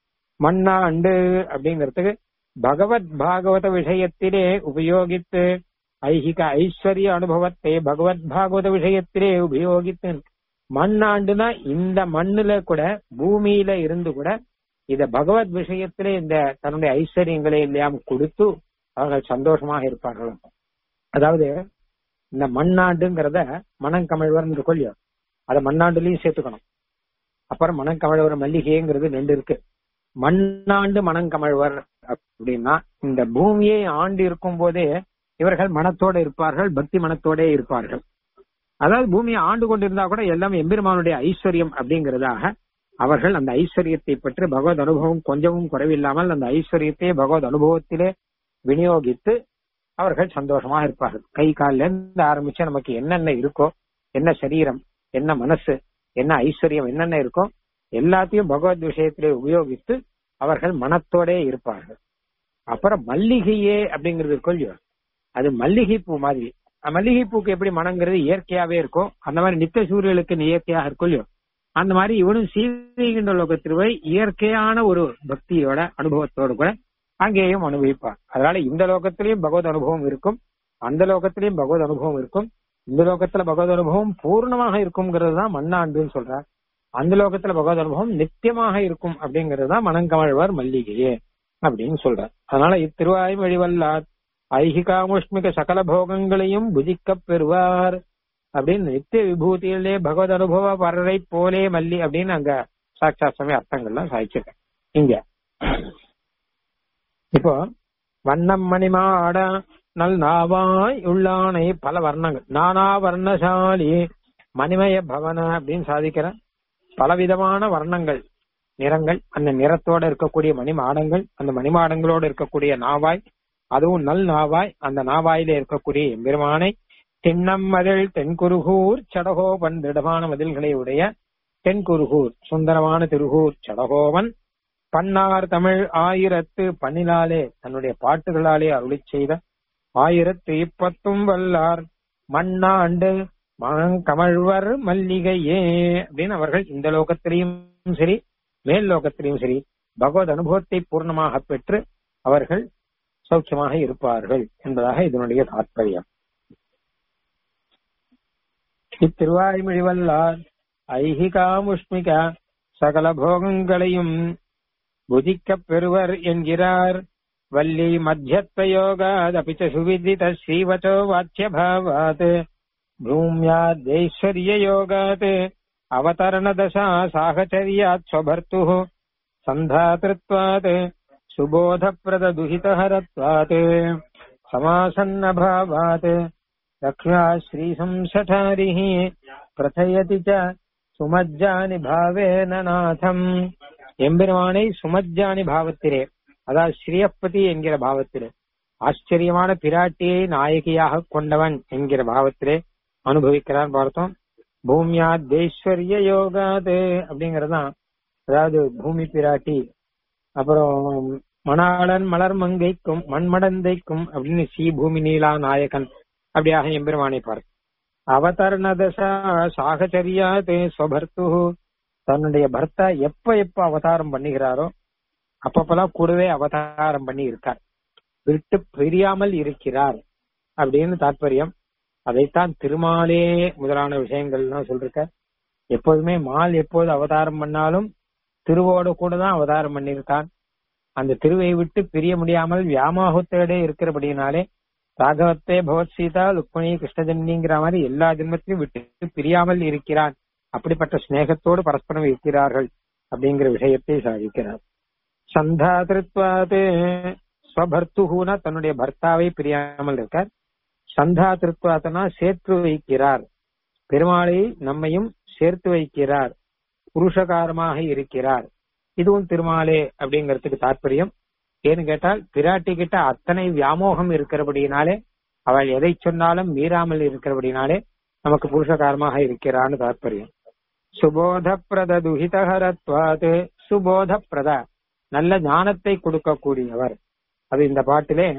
மண்ணா அண்டு அப்படிங்கிறதுக்கு பகவத் பாகவத விஷயத்திலே உபயோகித்து ஐகிக ஐஸ்வர்ய அனுபவத்தை பகவத் பாகவத விஷயத்திலே உபயோகித்து மண்ணாண்டுனா இந்த மண்ணுல கூட பூமியில இருந்து கூட இத பகவத் விஷயத்திலே இந்த தன்னுடைய ஐஸ்வர்யங்களை எல்லாம் கொடுத்து அவர்கள் சந்தோஷமாக இருப்பார்கள் அதாவது இந்த மண்ணாண்டுங்கிறத மணங்கமழ்வர் கொள்ளியோ அதை மண்ணாண்டுலயும் சேர்த்துக்கணும் அப்புறம் மணங்கமழ்வர் மல்லிகைங்கிறது ரெண்டு இருக்கு மண்ணாண்டு மணங்கமழ்வர் அப்படின்னா இந்த பூமியை ஆண்டு இருக்கும் போதே இவர்கள் மனத்தோட இருப்பார்கள் பக்தி மனத்தோட இருப்பார்கள் அதாவது பூமியை ஆண்டு கொண்டிருந்தா கூட எல்லாம் எம்பெருமானுடைய ஐஸ்வர்யம் அப்படிங்கிறதாக அவர்கள் அந்த ஐஸ்வர்யத்தை பற்றி பகவத் அனுபவம் கொஞ்சமும் குறைவில்லாமல் அந்த ஐஸ்வர்யத்தை பகவத் அனுபவத்திலே விநியோகித்து அவர்கள் சந்தோஷமா இருப்பார்கள் கை காலில இருந்து ஆரம்பிச்சு நமக்கு என்னென்ன இருக்கோ என்ன சரீரம் என்ன மனசு என்ன ஐஸ்வர்யம் என்னென்ன இருக்கோ எல்லாத்தையும் பகவத் விஷயத்திலே உபயோகித்து அவர்கள் மனத்தோட இருப்பார்கள் அப்புறம் மல்லிகையே அப்படிங்கிறது கொள்ளியோ அது மல்லிகை பூ மாதிரி மல்லிகை பூக்கு எப்படி மனங்கிறது இயற்கையாவே இருக்கும் அந்த மாதிரி நித்திய சூரியலுக்கு இயற்கையாக இருக்கும் இல்லையோ அந்த மாதிரி இவனும் சீவிகின்ற லோகத்திற்கு இயற்கையான ஒரு பக்தியோட அனுபவத்தோடு கூட அங்கேயும் அனுபவிப்பார் அதனால இந்த லோகத்திலையும் பகவத் அனுபவம் இருக்கும் அந்த லோகத்திலையும் பகவத் அனுபவம் இருக்கும் இந்த லோகத்துல பகவத் அனுபவம் பூர்ணமாக இருக்கும்ங்கிறது தான் மண்ணாண்டுன்னு சொல்றார் அந்த லோகத்துல பகவத் அனுபவம் நித்தியமாக இருக்கும் அப்படிங்கிறது தான் மணங்கமழ்வார் மல்லிகையே அப்படின்னு சொல்றார் அதனால இத்திருவாய் வழிவல்லார் ஐகிகாமுஷ்மிக சகல போகங்களையும் புதிக்க பெறுவார் அப்படின்னு நித்திய விபூதியிலே பகவத் அனுபவ பரரை போலே மல்லி அப்படின்னு அங்க சாட்சா சமய அர்த்தங்கள்லாம் சாய்ச்சிருக்கேன் இங்க இப்போ வண்ணம் மணிமாட நல் நாவாய் உள்ளானை பல வர்ணங்கள் நானா வர்ணசாலி மணிமய பவன அப்படின்னு சாதிக்கிற பலவிதமான வர்ணங்கள் நிறங்கள் அந்த நிறத்தோட இருக்கக்கூடிய மணிமாடங்கள் அந்த மணிமாடங்களோட இருக்கக்கூடிய நாவாய் அதுவும் நல் நாவாய் அந்த நாவாயில இருக்கக்கூடிய எம்பெருமானை திண்ணம் மதில் தென்குருகூர் சடகோபன் திடமான மதில்களை உடைய தென்குருகூர் சுந்தரமான திருகூர் சடகோவன் பன்னார் தமிழ் ஆயிரத்து பன்னினாலே தன்னுடைய பாட்டுகளாலே அருளி செய்த ஆயிரத்து இப்பத்தும் வல்லார் மண்ணாண்டு கமழ்வர் மல்லிகையே அப்படின்னு அவர்கள் இந்த லோகத்திலையும் சரி மேல் லோகத்திலையும் சரி பகவத் அனுபவத்தை பூர்ணமாக பெற்று அவர்கள் சௌக்கியமாக இருப்பார்கள் என்பதாக இதனுடைய தாற்பயம் இத்திருவாய்மொழி வல்லார் ஐகிகாமுஷ்மிக சகல போகங்களையும் புதிக்கப் பெறுவர் என்கிறார் வள்ளி மத்தியத்வயோகாதபி சுவிதித ஸ்ரீவச்சோ வாச்சியபாவாத் भूम्याद्यैश्वर्ययोगात् अवतरणदशा साहचर्यात् स्वभर्तुः सन्धातृत्वात् सुबोधप्रददुहितहरत्वात् समासन्नभावात् लक्ष्म्या श्रीसंसठारिः प्रथयति च சுமஜ்ஜானி பாவேன நாதம் எம்பெருமானை சுமஜ்ஜானி பாவத்திலே அதாவது ஸ்ரீயப்பதி என்கிற பாவத்திலே ஆச்சரியமான பிராட்டியை நாயகியாக கொண்டவன் என்கிற பாவத்திலே அனுபவிக்கிறார் பார்த்தோம் பூமியா தேஸ்வரிய யோகாது அப்படிங்கறதுதான் அதாவது பூமி பிராட்டி அப்புறம் மணாளன் மலர் மங்கைக்கும் மண்மடந்தைக்கும் அப்படின்னு ஸ்ரீ பூமி நீலா நாயகன் அப்படியாக எம்பெருமானை பார் அவதரணதசா சாகச்சரியாது ஸ்வபர்த்து தன்னுடைய பர்த்தா எப்ப எப்ப அவதாரம் பண்ணுகிறாரோ அப்பப்பெல்லாம் கூடவே அவதாரம் பண்ணி இருக்கார் விட்டு பிரியாமல் இருக்கிறார் அப்படின்னு தாற்பயம் அதைத்தான் திருமாலே முதலான விஷயங்கள்லாம் சொல்லிருக்க எப்போதுமே மால் எப்போது அவதாரம் பண்ணாலும் திருவோட கூட தான் அவதாரம் பண்ணியிருக்கான் அந்த திருவை விட்டு பிரிய முடியாமல் வியாமோகத்தோட இருக்கிறபடினாலே ராகவத்தே பகவத் சீதா லுக்மணி கிருஷ்ணஜன்னிங்கிற மாதிரி எல்லா ஜென்மத்திலும் விட்டு பிரியாமல் இருக்கிறான் அப்படிப்பட்ட சிநேகத்தோடு பரஸ்பரம் இருக்கிறார்கள் அப்படிங்கிற விஷயத்தை சாதிக்கிறார் சந்தாதிருத்வாது ஸ்வபர்த்துகுனா தன்னுடைய பர்த்தாவை பிரியாமல் இருக்கார் சந்தாதிருத்வாத்தனா சேர்த்து வைக்கிறார் பெருமாளை நம்மையும் சேர்த்து வைக்கிறார் புருஷகாரமாக இருக்கிறார் இதுவும் திருமாலே அப்படிங்கறதுக்கு தாற்பயம் ஏன்னு கேட்டால் பிராட்டி கிட்ட அத்தனை வியாமோகம் இருக்கிறபடினாலே அவள் எதை சொன்னாலும் மீறாமல் இருக்கிறபடினாலே நமக்கு புருஷகாரமாக இருக்கிறான்னு தாற்பயம் சுபோத பிரத துஹிதஹரத்வாது சுபோத பிரத நல்ல ஞானத்தை கொடுக்கக்கூடியவர் அது இந்த பாட்டிலே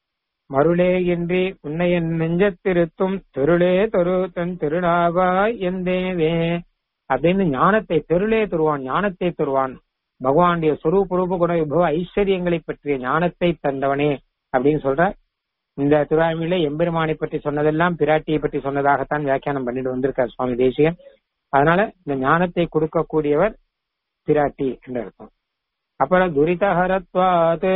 மருளே இன்றி உன்னை என் நெஞ்சத்திருத்தும் திருளே தொரு தன் திருநாவாய் என் தேவே அப்படின்னு ஞானத்தை தெருளே தருவான் ஞானத்தை தருவான் பகவானுடைய சொரூப ரூப குண விபவ ஐஸ்வர்யங்களை பற்றிய ஞானத்தை தந்தவனே அப்படின்னு சொல்ற இந்த திருவாமியில எம்பெருமானை பற்றி சொன்னதெல்லாம் பிராட்டியை பற்றி சொன்னதாகத்தான் வியாக்கியானம் பண்ணிட்டு வந்திருக்கார் சுவாமி தேசியன் அதனால இந்த ஞானத்தை கொடுக்கக்கூடியவர் பிராட்டி என்று அர்த்தம் அப்புறம் துரிதஹரத்வாது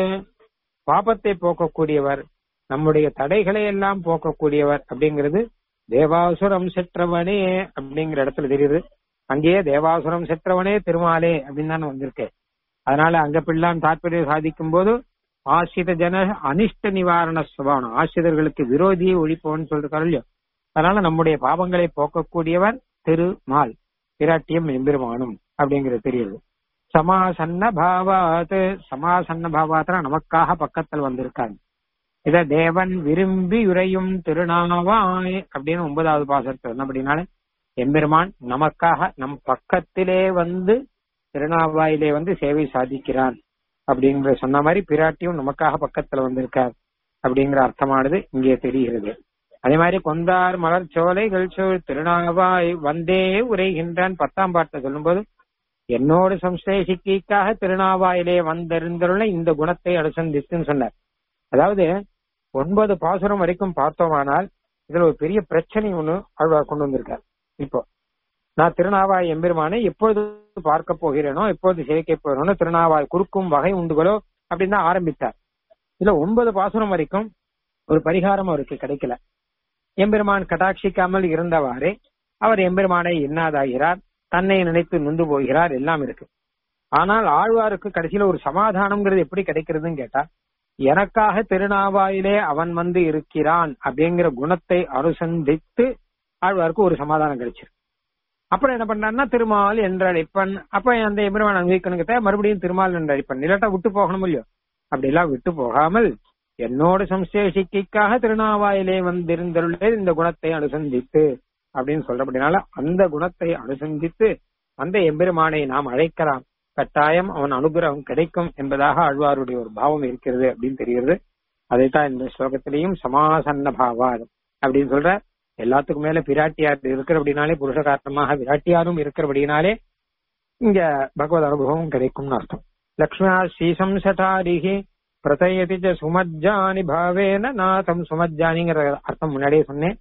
பாபத்தை போக்கக்கூடியவர் நம்முடைய தடைகளை எல்லாம் போக்கக்கூடியவர் அப்படிங்கிறது தேவாசுரம் செற்றவனே அப்படிங்கிற இடத்துல தெரியுது அங்கேயே தேவாசுரம் செற்றவனே திருமாலே அப்படின்னு தானே வந்திருக்கு அதனால அங்க பிள்ளான் தாற்பயம் சாதிக்கும் போது ஆசிரித ஜன அனிஷ்ட நிவாரண சுபாவம் ஆசிரியர்களுக்கு விரோதியை ஒழிப்பவன் சொல்றாரு இல்லையோ அதனால நம்முடைய பாவங்களை போக்கக்கூடியவர் திருமால் பிராட்டியம் எம்பெருமானும் அப்படிங்கிறது தெரியுது சமாசன்ன பாவாத் சமாசன்ன பாவாத்னா நமக்காக பக்கத்தில் வந்திருக்காங்க இத தேவன் விரும்பி உரையும் திருநாவாய் அப்படின்னு ஒன்பதாவது பாசத்தை அப்படின்னால எம்பெருமான் நமக்காக நம் பக்கத்திலே வந்து திருநாவாயிலே வந்து சேவை சாதிக்கிறான் அப்படிங்கிற சொன்ன மாதிரி பிராட்டியும் நமக்காக பக்கத்துல வந்திருக்கார் அப்படிங்கிற அர்த்தமானது இங்கே தெரிகிறது அதே மாதிரி கொந்தார் மலர் சோலைகள் சோழ் திருநாவாய் வந்தே உரைகின்றான் பத்தாம் பாட்டை சொல்லும்போது என்னோடு சம்சேஷிக்காக திருநாவாயிலே வந்திருந்துள்ள இந்த குணத்தை அனுசந்தித்துன்னு சொன்னார் அதாவது ஒன்பது பாசுரம் வரைக்கும் பார்த்தோமானால் இதுல ஒரு பெரிய பிரச்சனை ஒண்ணு ஆழ்வார் கொண்டு வந்திருக்கார் இப்போ நான் திருநாவாய் எம்பெருமானை எப்பொழுது பார்க்க போகிறேனோ எப்பொழுது சேவிக்க போகிறேனோ திருநாவாய் குறுக்கும் வகை உண்டுகளோ அப்படின்னு தான் ஆரம்பித்தார் இதுல ஒன்பது பாசுரம் வரைக்கும் ஒரு பரிகாரம் அவருக்கு கிடைக்கல எம்பெருமான் கடாட்சிக்காமல் இருந்தவாறே அவர் எம்பெருமானை எண்ணாதாகிறார் தன்னை நினைத்து நொந்து போகிறார் எல்லாம் இருக்கு ஆனால் ஆழ்வாருக்கு கடைசியில ஒரு சமாதானம்ங்கிறது எப்படி கிடைக்கிறதுன்னு கேட்டா எனக்காக திருநாவாயிலே அவன் வந்து இருக்கிறான் அப்படிங்கிற குணத்தை அனுசந்தித்து ஆழ்வாருக்கு ஒரு சமாதானம் கிடைச்சிருக்கு அப்புறம் என்ன பண்ணாருன்னா திருமால் என்றழைப்பன் அப்ப அந்த எம்பெருமான் அனுபவிக்கணுங்க மறுபடியும் திருமால் என்றழைப்பன் இல்லாட்டா விட்டு போகணும் இல்லையோ அப்படி எல்லாம் விட்டு போகாமல் என்னோட சம்சேஷிக்காக திருநாவாயிலே வந்திருந்துள்ளே இந்த குணத்தை அனுசந்தித்து அப்படின்னு சொல்றபடினால அந்த குணத்தை அனுசந்தித்து அந்த எம்பெருமானை நாம் அழைக்கலாம் கட்டாயம் அவன் அனுகிரகம் கிடைக்கும் என்பதாக ஆழ்வாருடைய ஒரு பாவம் இருக்கிறது அப்படின்னு தெரிகிறது அதைத்தான் இந்த ஸ்லோகத்திலையும் சமாசன்ன பாவார் அப்படின்னு சொல்ற எல்லாத்துக்கும் மேல பிராட்டியார் இருக்கிறபடினாலே புருஷகாரணமாக விராட்டியாரும் இருக்கிறபடினாலே இங்க பகவத் அனுபவம் கிடைக்கும்னு அர்த்தம் லக்ஷ்மியா ஸ்ரீசம்சதாரிகி பிரதயதி சுமஜ்ஜானி பாவேன நாதம் சுமஜ்ஜானிங்கிற அர்த்தம் முன்னாடியே சொன்னேன்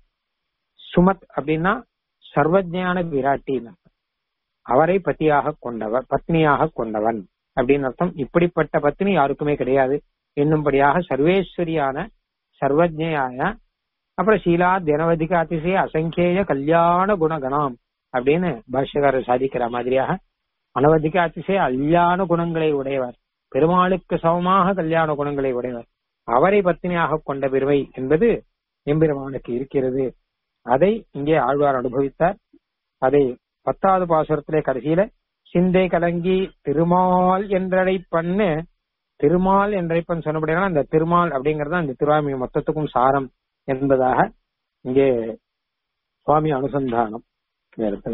சுமத் அப்படின்னா சர்வஜான விராட்டின்னு அவரை பத்தியாக கொண்டவர் பத்னியாக கொண்டவன் அப்படின்னு அர்த்தம் இப்படிப்பட்ட பத்னி யாருக்குமே கிடையாது என்னும்படியாக சர்வேஸ்வரியான சர்வஜயான அப்புறம் சீலா தினவதிக அதிசய அசங்கேய கல்யாண குணகணம் அப்படின்னு பாஷ்யக்காரர் சாதிக்கிற மாதிரியாக அனவதிக அதிசய கல்யாண குணங்களை உடையவர் பெருமாளுக்கு சமமாக கல்யாண குணங்களை உடையவர் அவரை பத்தினியாக கொண்ட பெருமை என்பது எம்பெருமானுக்கு இருக்கிறது அதை இங்கே ஆழ்வார் அனுபவித்தார் அதை பத்தாவது பாசுரத்திலே கடைசியில சிந்தை கலங்கி திருமால் என்றழைப்பன்னு திருமால் என்றழைப்பன் சொன்னபடினா அந்த திருமால் அப்படிங்கறது அந்த திருவாமி மொத்தத்துக்கும் சாரம் என்பதாக இங்கே சுவாமி அனுசந்தானம் நேரத்துல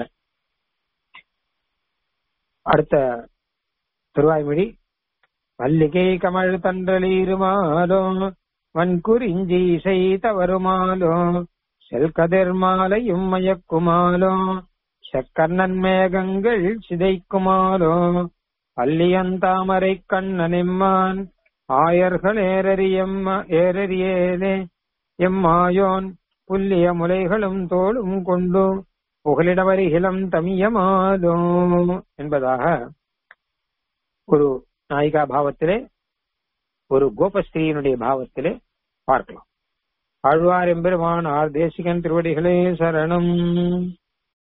அடுத்த திருவாய்மொழி மல்லிகை கமழ் தன்றலீருமாலோ வன்குறிஞ்சி இசை தவறுமாலோ செல்கதிர் மாலையும் மயக்குமாலோ செக்கண்ணன் மேகங்கள் சிதைக்குமாலோ பள்ளியந்தாமரை கண்ணனெம்மான் ஆயர்கள் ஏரறியம் ஏரறியேனே எம்மாயோன் புல்லிய முலைகளும் தோளும் கொண்டு புகலிடவரிகிலம் தமியமாதோ என்பதாக ஒரு நாயிகா பாவத்திலே ஒரு கோபஸ்திரீனுடைய பாவத்திலே பார்க்கலாம் ஆழ்வார் எம்பெருமான் ஆர் தேசிகன் திருவடிகளே சரணம்